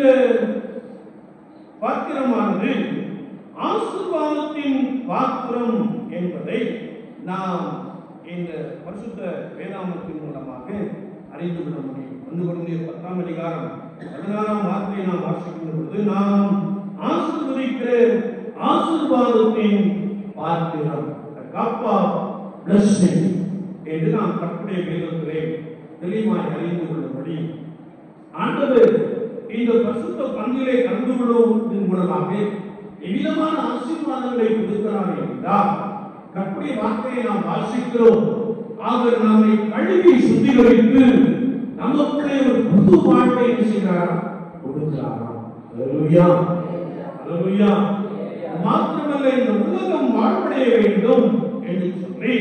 பாத்திரமானது ஆசீர்வாதத்தின் பாத்திரம் என்பதை நாம் இந்த பரிசுத்த வேதாமத்தின் மூலமாக அறிந்து கொள்ள முடியும் ஒன்று குழந்தைய பத்தாம் அதிகாரம் பதினாறாம் வார்த்தையை நாம் வாசிக்கின்ற பொழுது நாம் ஆசீர்வதிக்கிற ஆசீர்வாதத்தின் பாத்திரம் காப்பா பிளஸிங் என்று நாம் கற்புடைய வேதத்திலே தெளிவாய் அறிந்து கொள்ள முடியும் ஆண்டவர் இந்த பரிசுத்த பங்கிலே கலந்து கொள்வதன் மூலமாக எவ்விதமான ஆசீர்வாதங்களை கொடுக்கிறார் என்றால் கற்புடைய வார்த்தையை நாம் வாசிக்கிறோம் அவர் நம்மை கழுவி சுத்திகரித்து நமக்குள்ளே ஒரு புது வாழ்வை என்ன செய்கிறார் கொடுக்கிறாராம் அல்லேலூயா அல்லேலூயா மாத்திரமல்ல இந்த உலகம் வாழ்வடைய வேண்டும் என்று சொல்லி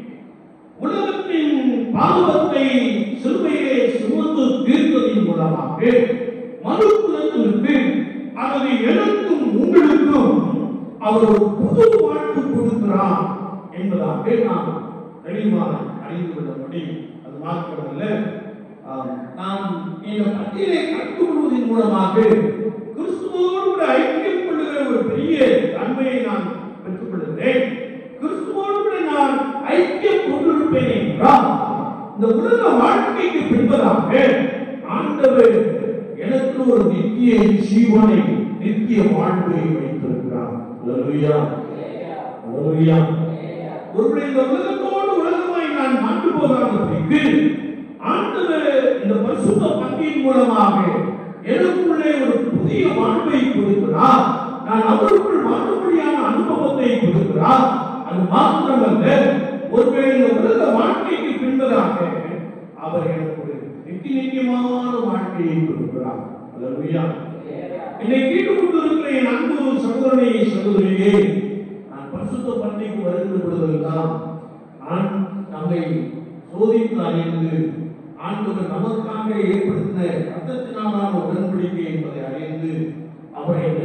உலகத்தின் பாவத்தை சிறுமையிலே சுமந்து தீர்ப்பதின் மூலமாக மனுக்குலத்திற்கு அல்லது எனக்கும் உங்களுக்கும் அவர் ஒரு புது வாழ்வு கொடுக்கிறார் என்பதாக நாம் தெளிவாக அறிந்து கொள்ள முடியும் அது மாத்திரமல்ல ஆம், நாம் இந்த பட்டியலை கற்றுக்கொள்வதன் மூலமாக கிறிஸ்துவோடு கூட ஐக்கியம் கொள்ளுகிற ஒரு பெரிய தன்மையை நான் பெற்றுக் கொள்கிறேன் கிறிஸ்துவோடு கூட நான் ஐக்கியம் கொண்டிருப்பேன் என்றால் இந்த உலக வாழ்க்கைக்கு பின்பதாக ஆண்டவர் எனக்கு ஒரு நித்திய ஜீவனை நித்திய வாழ்வை வைத்திருக்கிறார் அல்லேலூயா அல்லேலூயா ஒருவருடைய இந்த உலகத்தோடு உலகமாய் நான் மாண்டு போகாதபடிக்கு ஆண்டவர் இந்த பரிசுத்த பங்கின் மூலமாக எனக்குள்ளே ஒரு புதிய வாழ்வை கொடுக்கிறார் நான் அவருக்குள் வாழும்படியான அனுபவத்தை கொடுக்கிறார் அது மாத்திரமல்ல ஒருவேளை இந்த உலக வாழ்க்கைக்கு பின்பதாக அவர் எனக்கு ஒரு நித்திய நித்தியமான வாழ்க்கையை கொடுக்கிறார் அல்லேலூயா என்னை கேட்டுக் கொண்டிருக்கிற என் அன்பு சகோதரனே சகோதரியே நான் பரிசுத்த பண்டிகைக்கு வருகிற பொழுதெல்லாம் நான் நம்மை சோதித்து அறிந்து ஆண்டவர் நமக்காக ஏற்படுத்தின ரத்தத்தினாலான உடன்படிக்கை என்பதை அறிந்து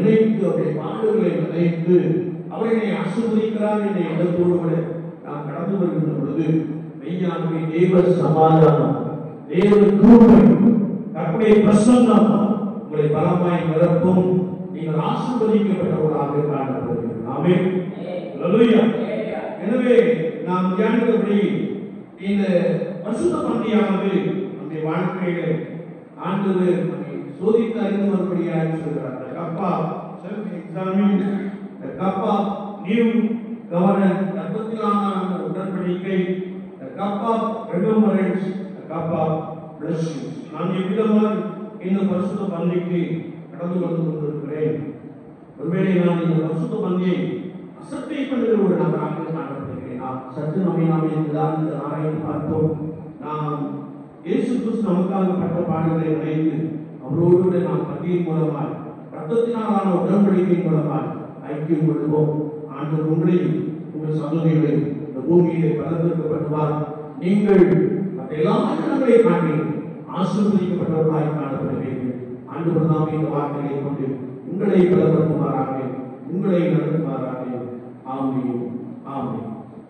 நினைத்து அவருடைய பாடுகளை நினைத்து அவர் என்னை ஆசீர்வதிக்கிறார் என்ற எண்ணத்தோடு கூட நாம் கடந்து வருகின்ற பொழுது மெய்யாகவே தேவ சமாதானம் தேவ கிருபை கற்பனை பிரசன்னம் உங்களை பலமாய் நிரப்பும் நீங்கள் ஆசீர்வதிக்கப்பட்டவர்களாக காணப்படுகிறீர்கள் ஆமென் அல்லேலூயா எனவே நாம் தியானித்தபடி இந்த பரிசுத்த பந்தியானது நம்முடைய வாழ்க்கையில ஆண்டவர் நம்மை சோதித்து அறிந்து வரும்படியாக சொல்கிறார் The cup of self-examine, the cup of new covenant, ரத்தத்திலான அந்த உடன்படிக்கை, the cup of remembrance, the cup of blessings. நான் எவ்விதமாக இந்த பரிசுத்த பந்திக்கு கடந்து வந்து கொண்டிருக்கிறேன் ஒருவேளை நான் இந்த பரிசுத்த பந்தியை அசட்டை பண்ணுகிற ஒரு நபராக காணப்படுகிறேன் நாம் சற்று நம்மை நாம் இந்த ஆராய்ந்து பார்த்தோம் நாம் இயேசு கிறிஸ்து நமக்காக பட்ட பாடுகளை நினைத்து அவரோடு கூட நாம் பந்தியின் மூலமாய் ரத்தத்தினாலான உடன்படிக்கையின் மூலமாய் ஐக்கியம் கொள்வோம் ஆண்டவர் உங்களையும் உங்கள் சந்ததிகளையும் இந்த பூமியிலே பலத்திற்கப்படுவார் நீங்கள் மற்ற எல்லா ஜனங்களை காட்டி ஆசீர்வதிக்கப்பட்டவர்களாய் காணப்படுவீர்கள் ஆண்டவர் தாமே இந்த வார்த்தைகளை கொண்டு உங்களை பலப்படுத்துவாராக உங்களை நடத்துவாராக ஆமென் ஆமென்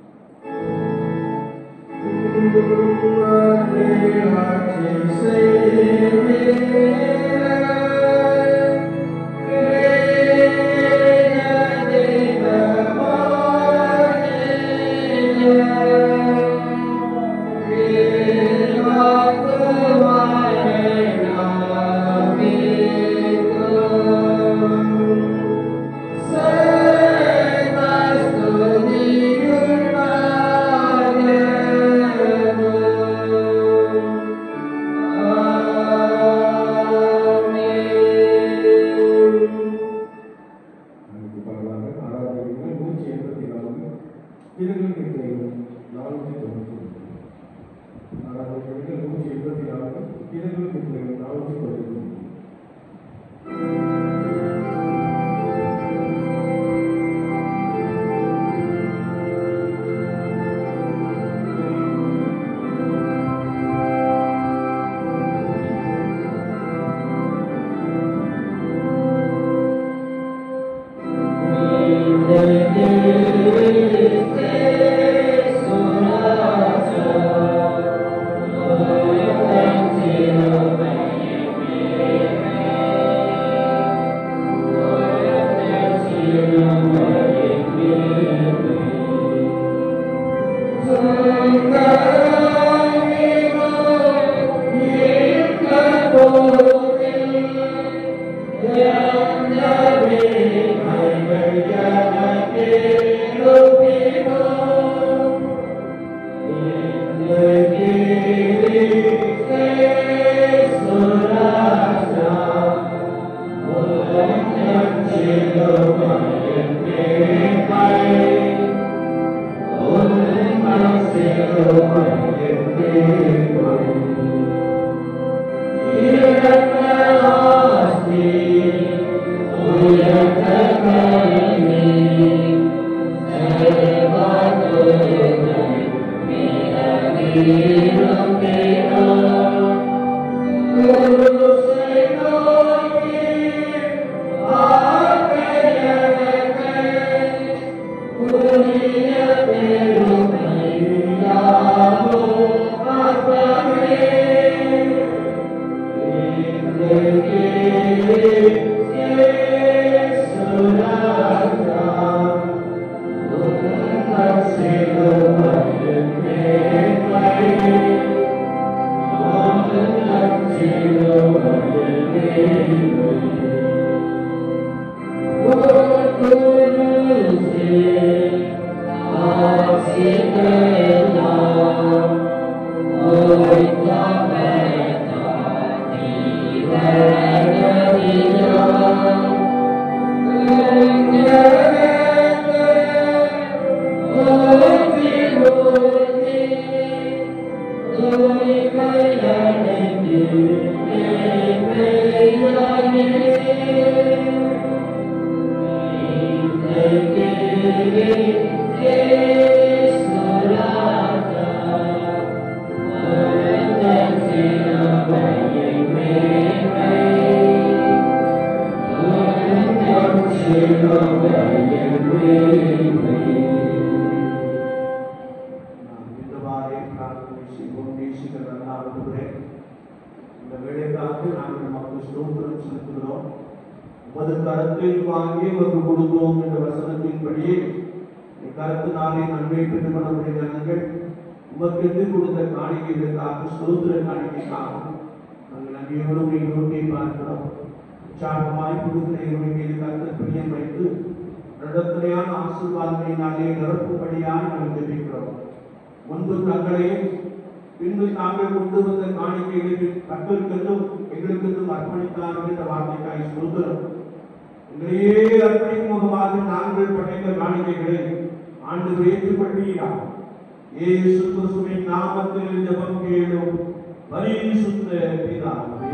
அதுக்கு பரவாயில்ல ஆறாவது நூற்றி எண்பத்தி நான்கு பிறகு நானூற்றி தொண்ணூற்றி ஆறாவது நூற்றி எண்பத்தி நான்கு பிறகு நானூற்றி தொண்ணூற்றி Thank you. உமது கரத்தில் வாங்கி உமக்கு கொடுத்தோம் என்ற வசனத்தின்படியே கருத்தினாலே நன்மை பெற்று கொள்ளக்கூடிய நாங்கள் உமக்கென்று கொடுத்த காணிக்கைகளுக்காக சுதந்திர காணிக்கைக்காக நாங்கள் நன்றியோடு உங்களை நோக்கி பார்க்கிறோம் உற்சாகமாய் கொடுக்கிற இவருடைய மீது கருத்து பிரியம் வைத்து நடத்துறையான ஆசீர்வாதங்களினாலே நிரப்பும்படியாய் நாங்கள் ஜெபிக்கிறோம் முன்பு தங்களையும் பின்பு தாங்கள் கொண்டு வந்த காணிக்கைகளுக்கு கத்தருக்கென்றும் எங்களுக்கென்றும் அர்ப்பணித்தார்கள் என்ற வார்த்தைக்காய் சுதந்திரம் எங்களையே அர்ப்பணிக்கும் முகமாக நாங்கள் படைத்த காணிக்கைகளை ஆண்டு ஏற்றுக்கொண்டீரா இயேசு கிறிஸ்துவின் நாமத்தில் ஜெபம் கேளும் பரிசுத்த பிதாவே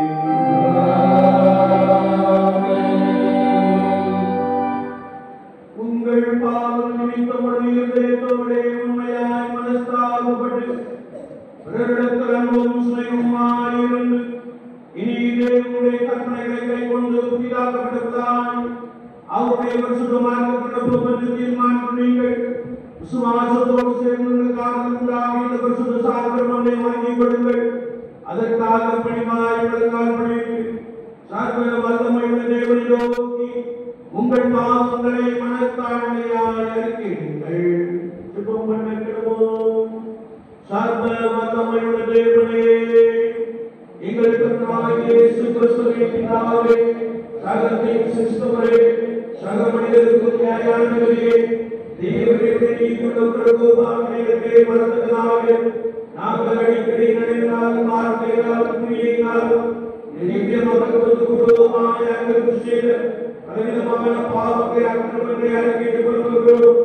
உங்கள் பாவம் நிமித்தமுடைய இதயத்தோடே உண்மையாய் மனஸ்தாபப்பட்டு பிறரிடத்தில் அன்பும் சுமையுமாயிருந்து இனி தேவனுடைய கற்பனைகளை கைக்கொண்டு புதிதாக்கப்பட்டதாய் அவருடைய பரிசுத்தமாக்கப்பட்ட பொறுப்பை தீர்மானம் நீங்கள் விசுவாசத்தோடு சேர்ந்து உங்களுக்காக உண்டாகிய இந்த பரிசுத்த சாக்கிரமத்தை வாங்கிக் கொள்ளுங்கள் அதற்காக பணிமாய் உங்களுக்காக பணிவிட்டு சர்வ வல்லமையுள்ள தேவனை நோக்கி உங்கள் பாவங்களை மனத்தாழ்மையாய் அறிக்கையிடுங்கள் ஜெபம் பண்ண கிடவோம் சர்வ வல்லமையுள்ள தேவனே எங்கள் கர்த்தராகிய இயேசு கிறிஸ்துவின் பிதாவே சகலத்தையும் சிருஷ்டவரே சக மனிதருக்கும் நியாயாதிபதியே தேவனுடைய நீதியுள்ள பிரபுவாகிய வளர்ந்ததாக நாங்கள் அடிக்கடி நினைவினாலும் வார்த்தையினாலும் கிரியையினாலும் நித்திய மகத்துவத்துக்கு விரோதமாக எங்களுக்கு செய்த பலவிதமான பாவத்தை அக்கிரமங்களை அறிக்கையிட்டுக் கொள்கிறோம்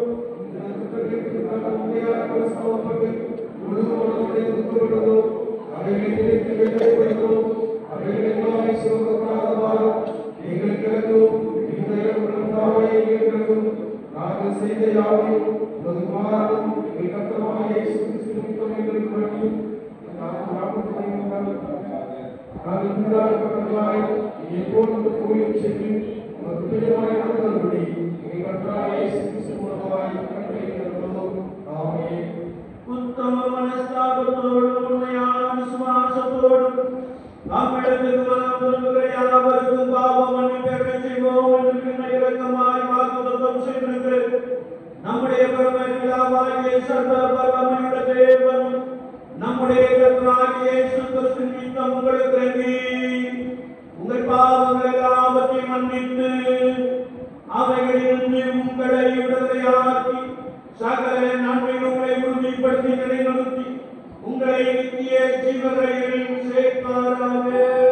எப்போது கோயில் செய்து பிரியமாய் நடந்தபடி எங்கள் கர்த்தராகிய இயேசு கிறிஸ்து மூலமாய் கட்டளையிடுகிறோம். ஆமென். உத்தம மனஸ்தாபத்தோடு உண்மையான விசுவாசத்தோடு நம்மிடத்தில் மனம் திரும்புகிற யாவருக்கும் பாவ மன்னிப்பை செய்வோம் என்று பின்ன இரக்கமாய் வாக்குத்தத்தம் செய்திருக்கிறது நம்முடைய பரமபிதாவாகிய சர்வ பரமையுள்ள தேவன் நம்முடைய கர்த்தராகிய இயேசு கிறிஸ்து நிமித்தம் உங்களுக்கு இறங்கி உங்கள் பாவங்கள் எல்லாவற்றையும் மன்னித்து அவைகளிலிருந்து உங்களை விடுதலையாக்கி சகல நன்மைகளை உறுதிப்படுத்தி நிலைநிறுத்தி உங்களை நித்திய ஜீவனையில் சேர்ப்பாராக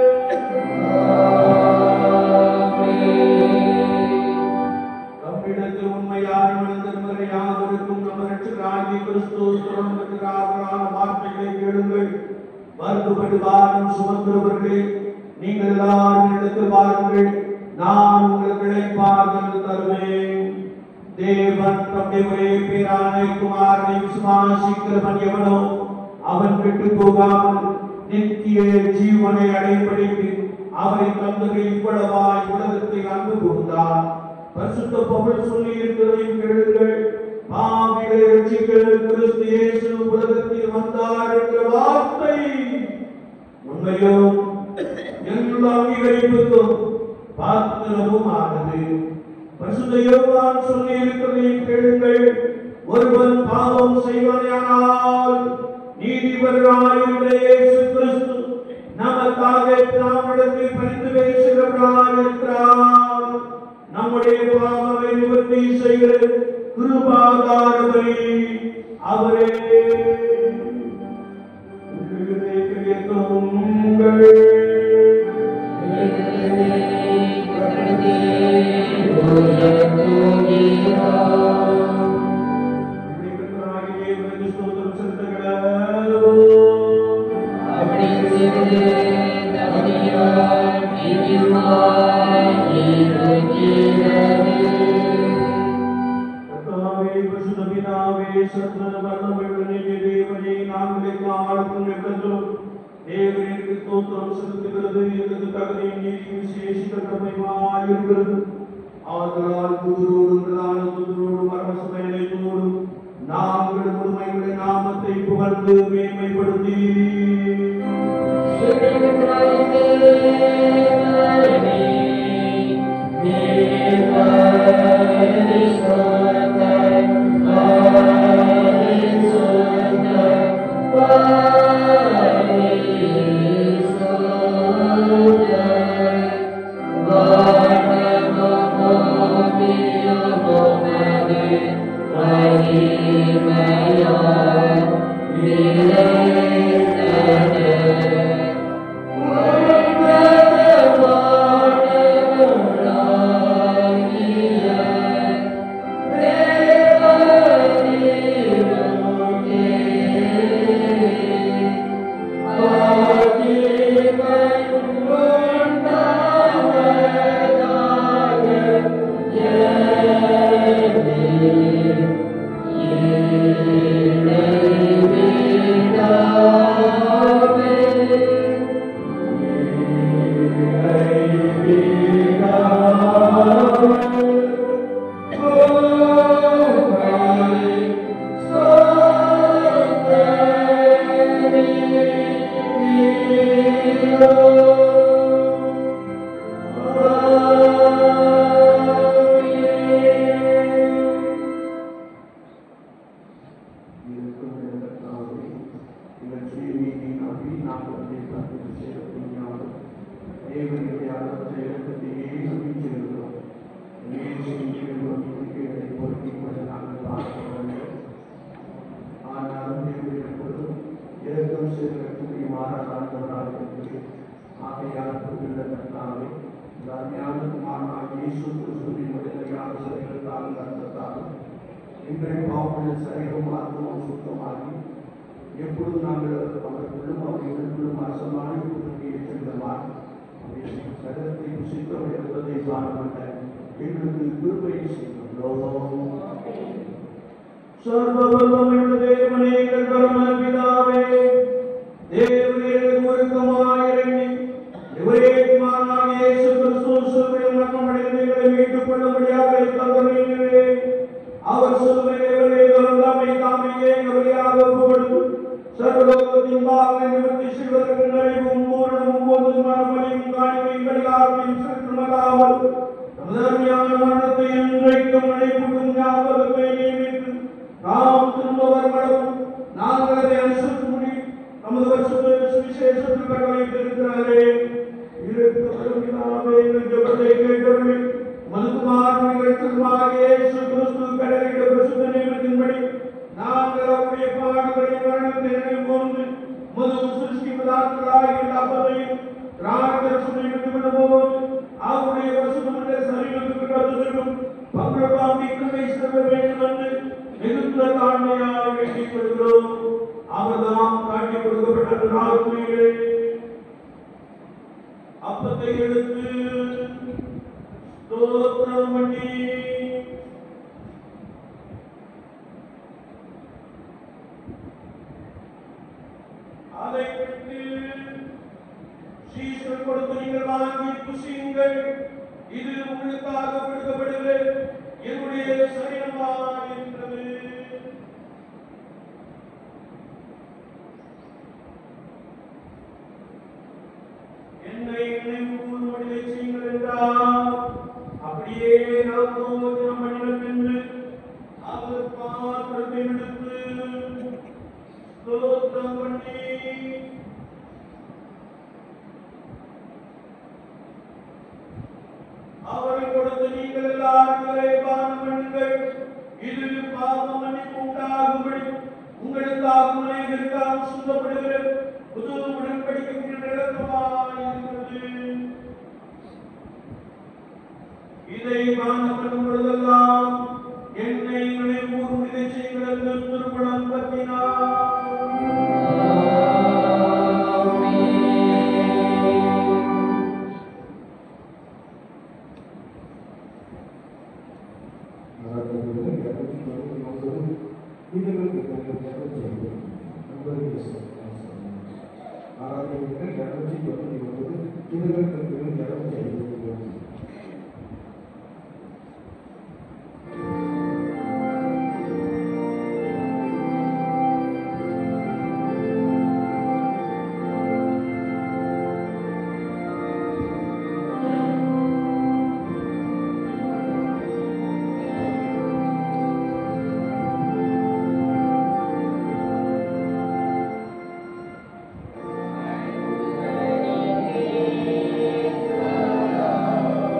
நம்மிடத்தில் உண்மையாய் மனிதர்களை யாவருக்கும் நம்ம ரட்சகராகிய கிறிஸ்து சுரண்டத்துக்கான வார்த்தைகளை கேளுங்கள் வருத்தப்பட்டு வாரம் சுமந்துள்ளவர்களே நீங்கள் எல்லாரும் இடத்தில் வாருங்கள் நான் உங்களுக்கு இழைப்பார்கள் தருவேன் தேவன் தம்முடைய ஒரே பேரான குமாரனை விசுவாசிக்கிறவன் எவனோ அவன் விட்டு போகாமல் நித்திய ஜீவனை அடைபடிக்கு அவரை தந்தகை இவ்வளவாய் உலகத்தை அன்பு கூர்ந்தார் பரிசுத்த பவுல் சொல்லி இருக்கிறதையும் கேளுங்கள் பாவிகளை ரட்சிக்க கிறிஸ்து இயேசு உலகத்தில் வந்தார் என்ற வார்த்தை உண்மையோ எல்லா அங்கீகரிப்புக்கும் பாத்திரமும் ஆனது பரிசுத்த யோவான் சொல்லி இருக்கிறதையும் கேளுங்கள் ஒருவன் பாவம் செய்வானேயானால் நீதிபதியாயிருந்த இயேசு கிறிஸ்து நமக்காக நம்மிடத்தில் பரிந்து பேசுகிறவராய் இருக்கிறார் நம்முடைய பாவங்களை நிவர்த்தி செய்கிற கிருபாதார பலி அவரே உள்ளே கேட்குங்கள் ஆதலால் புதுரோடும் பிரதானத்தோடும் மரணசமயத்தோடும் நாங்கள் முழுமையுடைய நாமத்தை புகழ்ந்து மேன்மைப்படுத்தி Thank you. ஞானகுமாரனாக இயேசு கிறிஸ்துவின் விடுதலையான செயல்களாலும் கருத்தாலும் எங்கள் பாவங்கள் சரீரம் ஆத்மாவும் சுத்தமாகி எப்பொழுது நாங்கள் அவர்களும் அவர்களுக்குள்ளும் அரசமான இருக்கின்றவார் சரத்தை புசித்தவர் என்பதை பாராட்ட எங்களுக்கு கிருபை செய்துள்ளோம் சர்வவல்லமையுள்ள தேவனே எங்கள் பரம பிதாவே தேவனே ஒருக்கமாயிரங்கி இவரே குமாரனாக இயேசு கிறிஸ்து சிலுவையில் மரணமடைந்து எங்களை மீட்டுக் கொள்ளும்படியாக தந்தவர்களே அவர் சிலுவையிலே தந்தாமை தாமையே எங்களுடையாக ஒப்புக்கொடுத்து சர்வலோகத்தின் பாவங்களை நிவர்த்தி செய்வதற்கு நிறைவும் பூரணமும் போதுமான பலியும் காணிக்கையும் பரிகாரத்தையும் செலுத்துமல்லாமல் நமது அருமையான மரணத்தை என்றைக்கும் நினைப்புக்கும் ஞாபகத்தை நியமித்து நாம் திரும்ப வரமளவும் நாங்கள் அதை அனுசரித்து முடியும் நமது வருஷத்தில் சுவிசேஷத்தில் கட்டளையிட்டிருக்கிறாரே இருக்கிறாவே எங்கள் ஜெபத்தை கேட்டவர்களே மதுக்குமார் நிகழ்ச்சியாக இயேசு கிறிஸ்து கடலிட பிரசுத்த நியமத்தின்படி நாங்கள் அவருடைய பாடுகளை மரணத்தை நினைவு கூர்ந்து மது சிருஷ்டி பதார்த்தங்களாகிய அப்பதையும் ராஜதர்ஷனை விட்டுவிடும்போது அவருடைய வருஷமுள்ள சரீரத்துக்கு கருதுகளும் பங்கப்பாம்பி கிருமை செல்ல வேண்டும் என்று மிகுந்த தாழ்மையாக வேண்டிக் கொள்கிறோம் அவர்தாம் காட்டி கொடுக்கப்பட்ட நாட்களிலே அப்பத்தை எடுத்து ஸ்தோத்திரம் பண்ணி அதை விட்டு சீசன் கொடுத்து நீங்கள் வாங்கி புசியுங்கள் இது உங்களுக்காக கொடுக்கப்படுகிற என்னுடைய சரீரமாக இருக்கிறது என்னை நினைவு கூறும்படி செய்யுங்கள் என்றார் அப்படியே நாம் போஜனம் பண்ணின பின்பு அவர் பாத்திரத்தை எடுத்து ஸ்தோத்திரம் பண்ணி அவரை கொடுத்து நீங்கள் எல்லாரும் பானம் பண்ணுங்கள் இது பாவ மன்னிப்பு உண்டாகும்படி உங்களுக்காக முனைகளுக்காக சுத்தப்படுகிற புது உடன்படிக்கைக்கு நிரந்தரமாயிருக்கிறது இதை பானம் பண்ணும் பொழுதெல்லாம் என்னை நினைவூறும் இதை செய்கிறது திருப்பணம் பற்றினார் Thank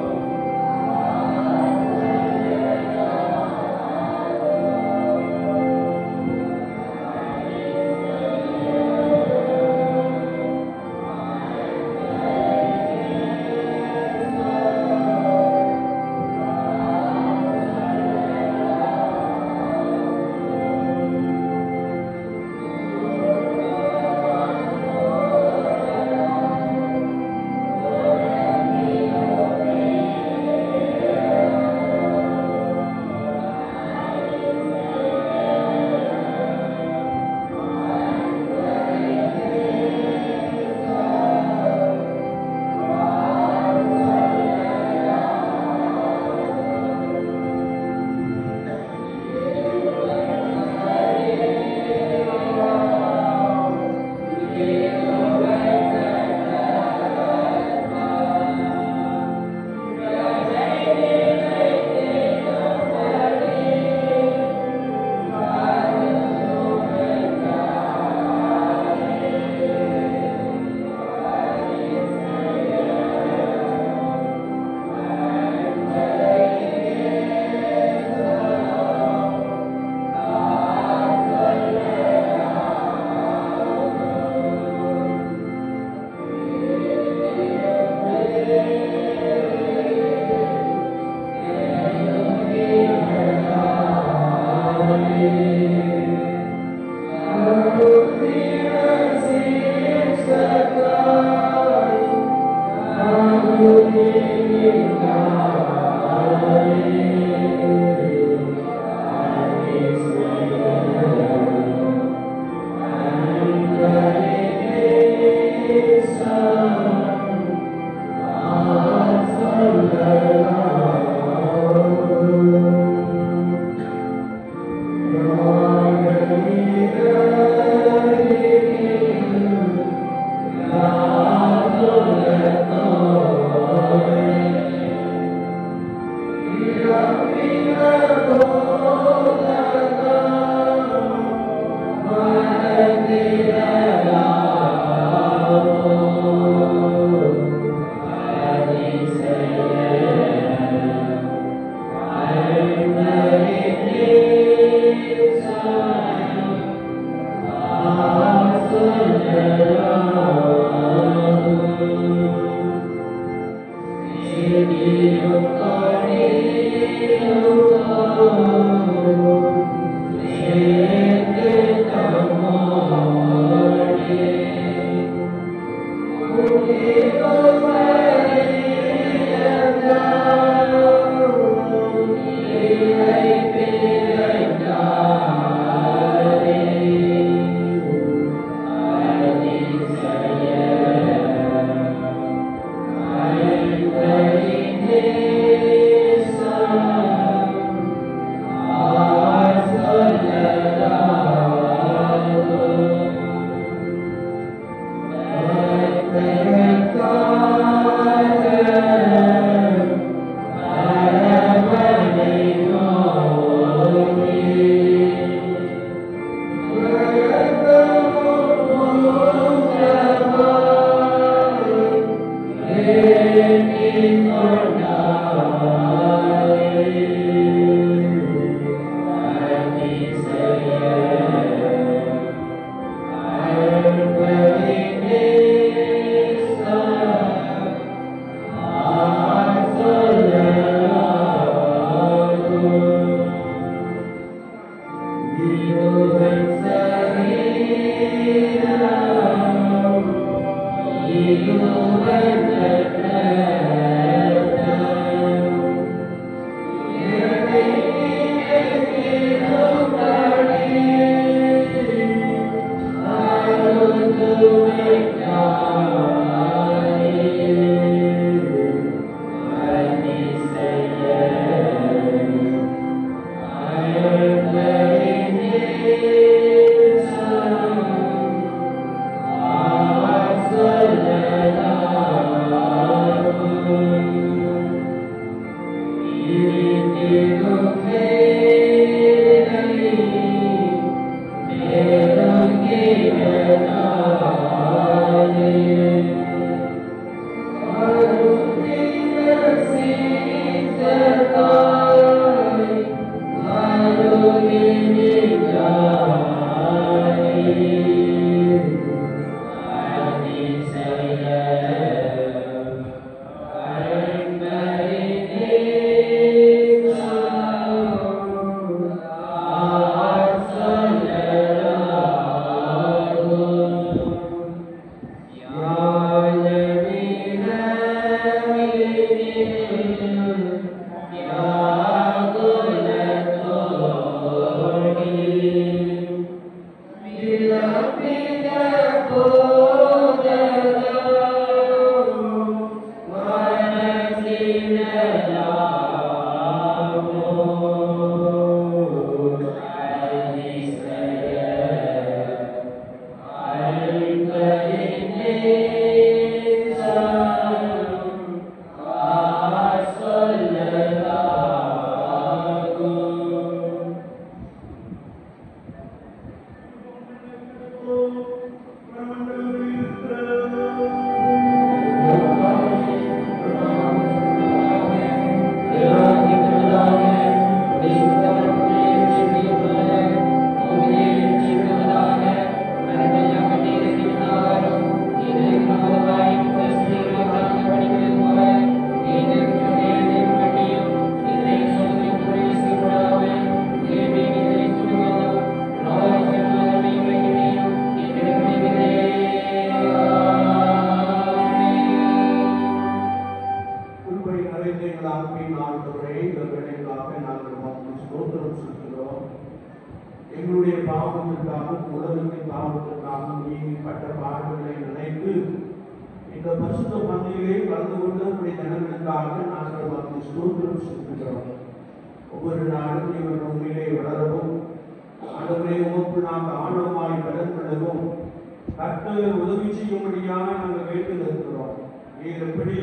கிருபை நிறைந்த எங்கள் அன்பின் ஆண்டவரே இந்த வேலைகளாக நாங்கள் உமக்கு ஸ்தோத்திரம் செலுத்துகிறோம் எங்களுடைய பாவத்திற்காகவும் உலகத்தின் பாவத்திற்காகவும் நீதிப்பட்ட பாடுகளை நினைத்து இந்த பரிசுத்த பந்தியிலே கலந்து கொண்டு உடைய ஜனங்களுக்காக நாங்கள் உமக்கு ஸ்தோத்திரம் செலுத்துகிறோம் ஒவ்வொரு நாளும் இவர் உண்மையிலே வளரவும் ஆண்டவரே உமக்கு நாங்கள் ஆழமாய் பலன் பெறவும் கர்த்தர் உதவி செய்யும்படியாக நாங்கள் வேண்டில் இருக்கிறோம் நீர் எப்படி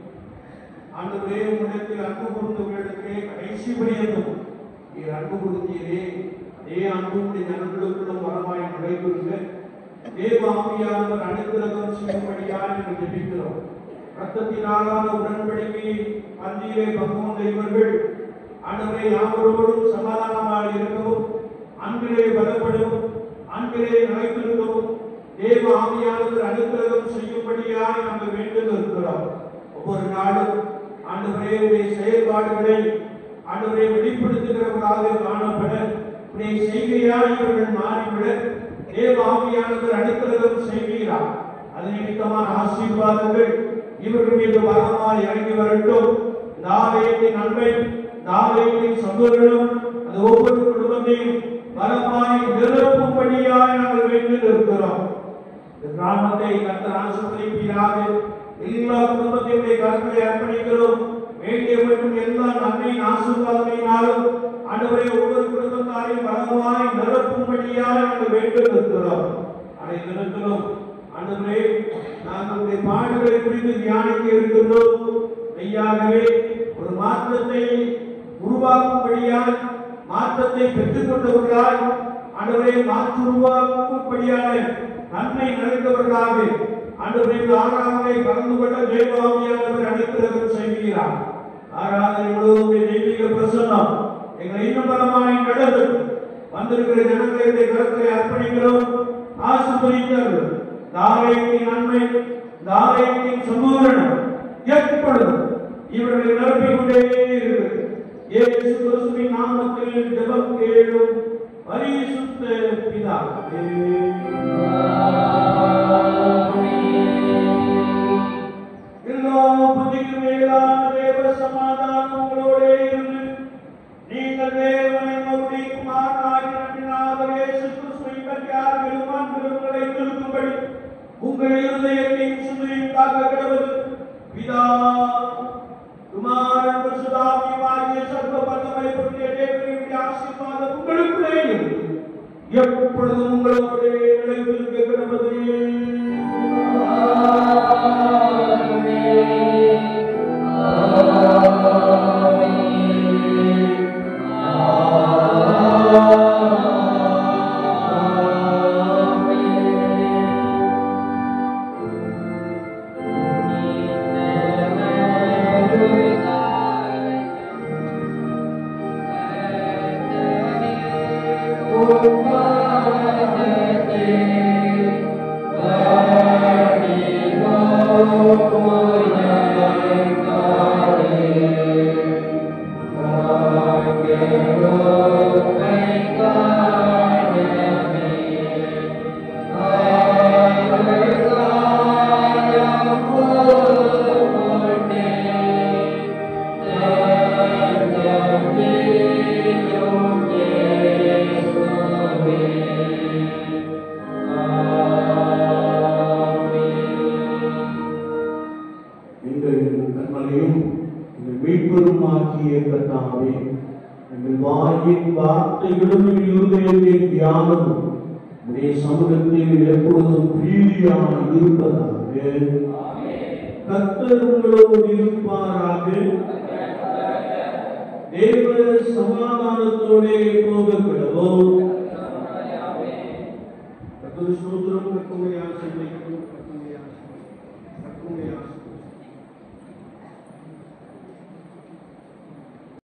ஆண்டவரே உன்னிடத்தில் அன்பு கூர்ந்தவர்களிடத்திலே கடைசி பரியந்தம் நீர் அன்பு கூர்ந்தீரே அதே அன்பு உடைய ஜனங்களுக்குள்ளும் வரமாய் நடைபெறுங்க தேவ ஆவியானவர் அனுக்கிரகம் செய்யும்படியாக நாங்கள் ஜெபிக்கிறோம் ரத்தத்தினாலான உடன்படிக்கையை பந்தியிலே பங்கு கொண்ட இவர்கள் ஆண்டவரை யாவரோடும் சமாதானமாக இருக்கவும் அன்பிலே பலப்படவும் அன்பிலே நிலைத்திருக்கவும் தேவ ஆவியானவர் அனுக்கிரகம் செய்யும்படியாக நாங்கள் வேண்டுதல் இருக்கிறோம் ஒவ்வொரு நாளும் ஆண்டவரே உடைய செயல்பாடுகளை ஆண்டவரை வெளிப்படுத்துகிறவர்களாக காணப்பட உடைய செய்கையால் இவர்கள் மாறிவிட தேவாமியானவர் அடித்தளம் செய்கிறார் அது நிமித்தமான ஆசீர்வாதங்கள் இவர்கள் மீது வரமாய் இறங்கி வரட்டும் நாளையத்தின் நன்மை நாளையத்தின் சந்தோஷம் அது ஒவ்வொரு குடும்பத்தையும் வரமாய் நிரப்பும்படியாய் நாங்கள் வேண்டி இருக்கிறோம் இந்த கிராமத்தை கர்த்தர் ஆசிர்வதிப்பீராக எல்லா குடும்பத்தையுடைய கருத்தை அர்ப்பணிக்கிறோம் வேண்டிய மட்டும் எல்லா நன்மையின் ஆசீர்வாதங்களினாலும் ஆண்டவரை ஒவ்வொரு குடும்பத்தாரையும் பலமாய் நிரப்பும்படியாய் நாங்கள் வேண்டும் இருக்கிறோம் அனைத்து நிறுத்தலும் ஆண்டவரே நாங்கள் உடைய பாடுகளை குறித்து தியானிக்க இருக்கின்றோம் மெய்யாகவே ஒரு மாற்றத்தை உருவாக்கும்படியாய் மாற்றத்தை பெற்றுக் கொண்டவர்களாய் ஆண்டவரை மாற்று உருவாக்கும்படியான நன்மை நிறைந்தவர்களாக ஆண்டவரை இந்த ஆறாவதை கலந்து கொள்ள தேவாமியானவர் அனைத்திலும் செய்கிறார் ஆறாவது முழுவதும் தெய்வீக பிரசன்னம் எங்களை இன்னும் பலமாய் நடந்து வந்திருக்கிற ஜனங்களுடைய கருத்தை அர்ப்பணிக்கிறோம் ஆசிர்வதித்தார்கள் தாரையத்தின் நன்மை தாரையத்தின் சம்பூரணம் எப்பொழுதும் இவர்களை நிரப்பிக் கொண்டே இருக்கிறது இயேசு கிறிஸ்துவின் நாமத்தில் ஜெபம் கேளும் பரிசுத்த பிதாவே எல்லா புத்திக்கும் மேலான தேவ சமாதானம் உங்களோடே இருந்து நீங்கள் தேவனை நோக்கி குமாரனாகி நம்பினார் இயேசு கிறிஸ்துவின் பற்றியார்களும் அன்புகளை திருக்கும்படி உங்கள் இருதயத்தையும் சிந்தையும் காக்க கிடவது பிதா குமாரன் பரிசுத்தாவியுமாகிய சர்வ வல்லமை பொருந்திய தேவனுடைய ஆசீர்வாதம் உங்களுக்குள்ளே இருந்து எப்பொழுதும் உங்களோடே நிலைத்திருக்க கிடவது எங்கள் கண்மலையும் எங்கள் மீட்பெருமாக்கிய கர்த்தாவே எங்கள் வாயின் வார்த்தைகளும் எங்கள் இருதயத்தின் தியானமும் உடைய சமூகத்தில் எப்பொழுதும் பிரீதியாக இருப்பதாக கர்த்தர் உங்களோடு இருப்பாராக தேவ சமாதானத்தோடே போகப்படவும்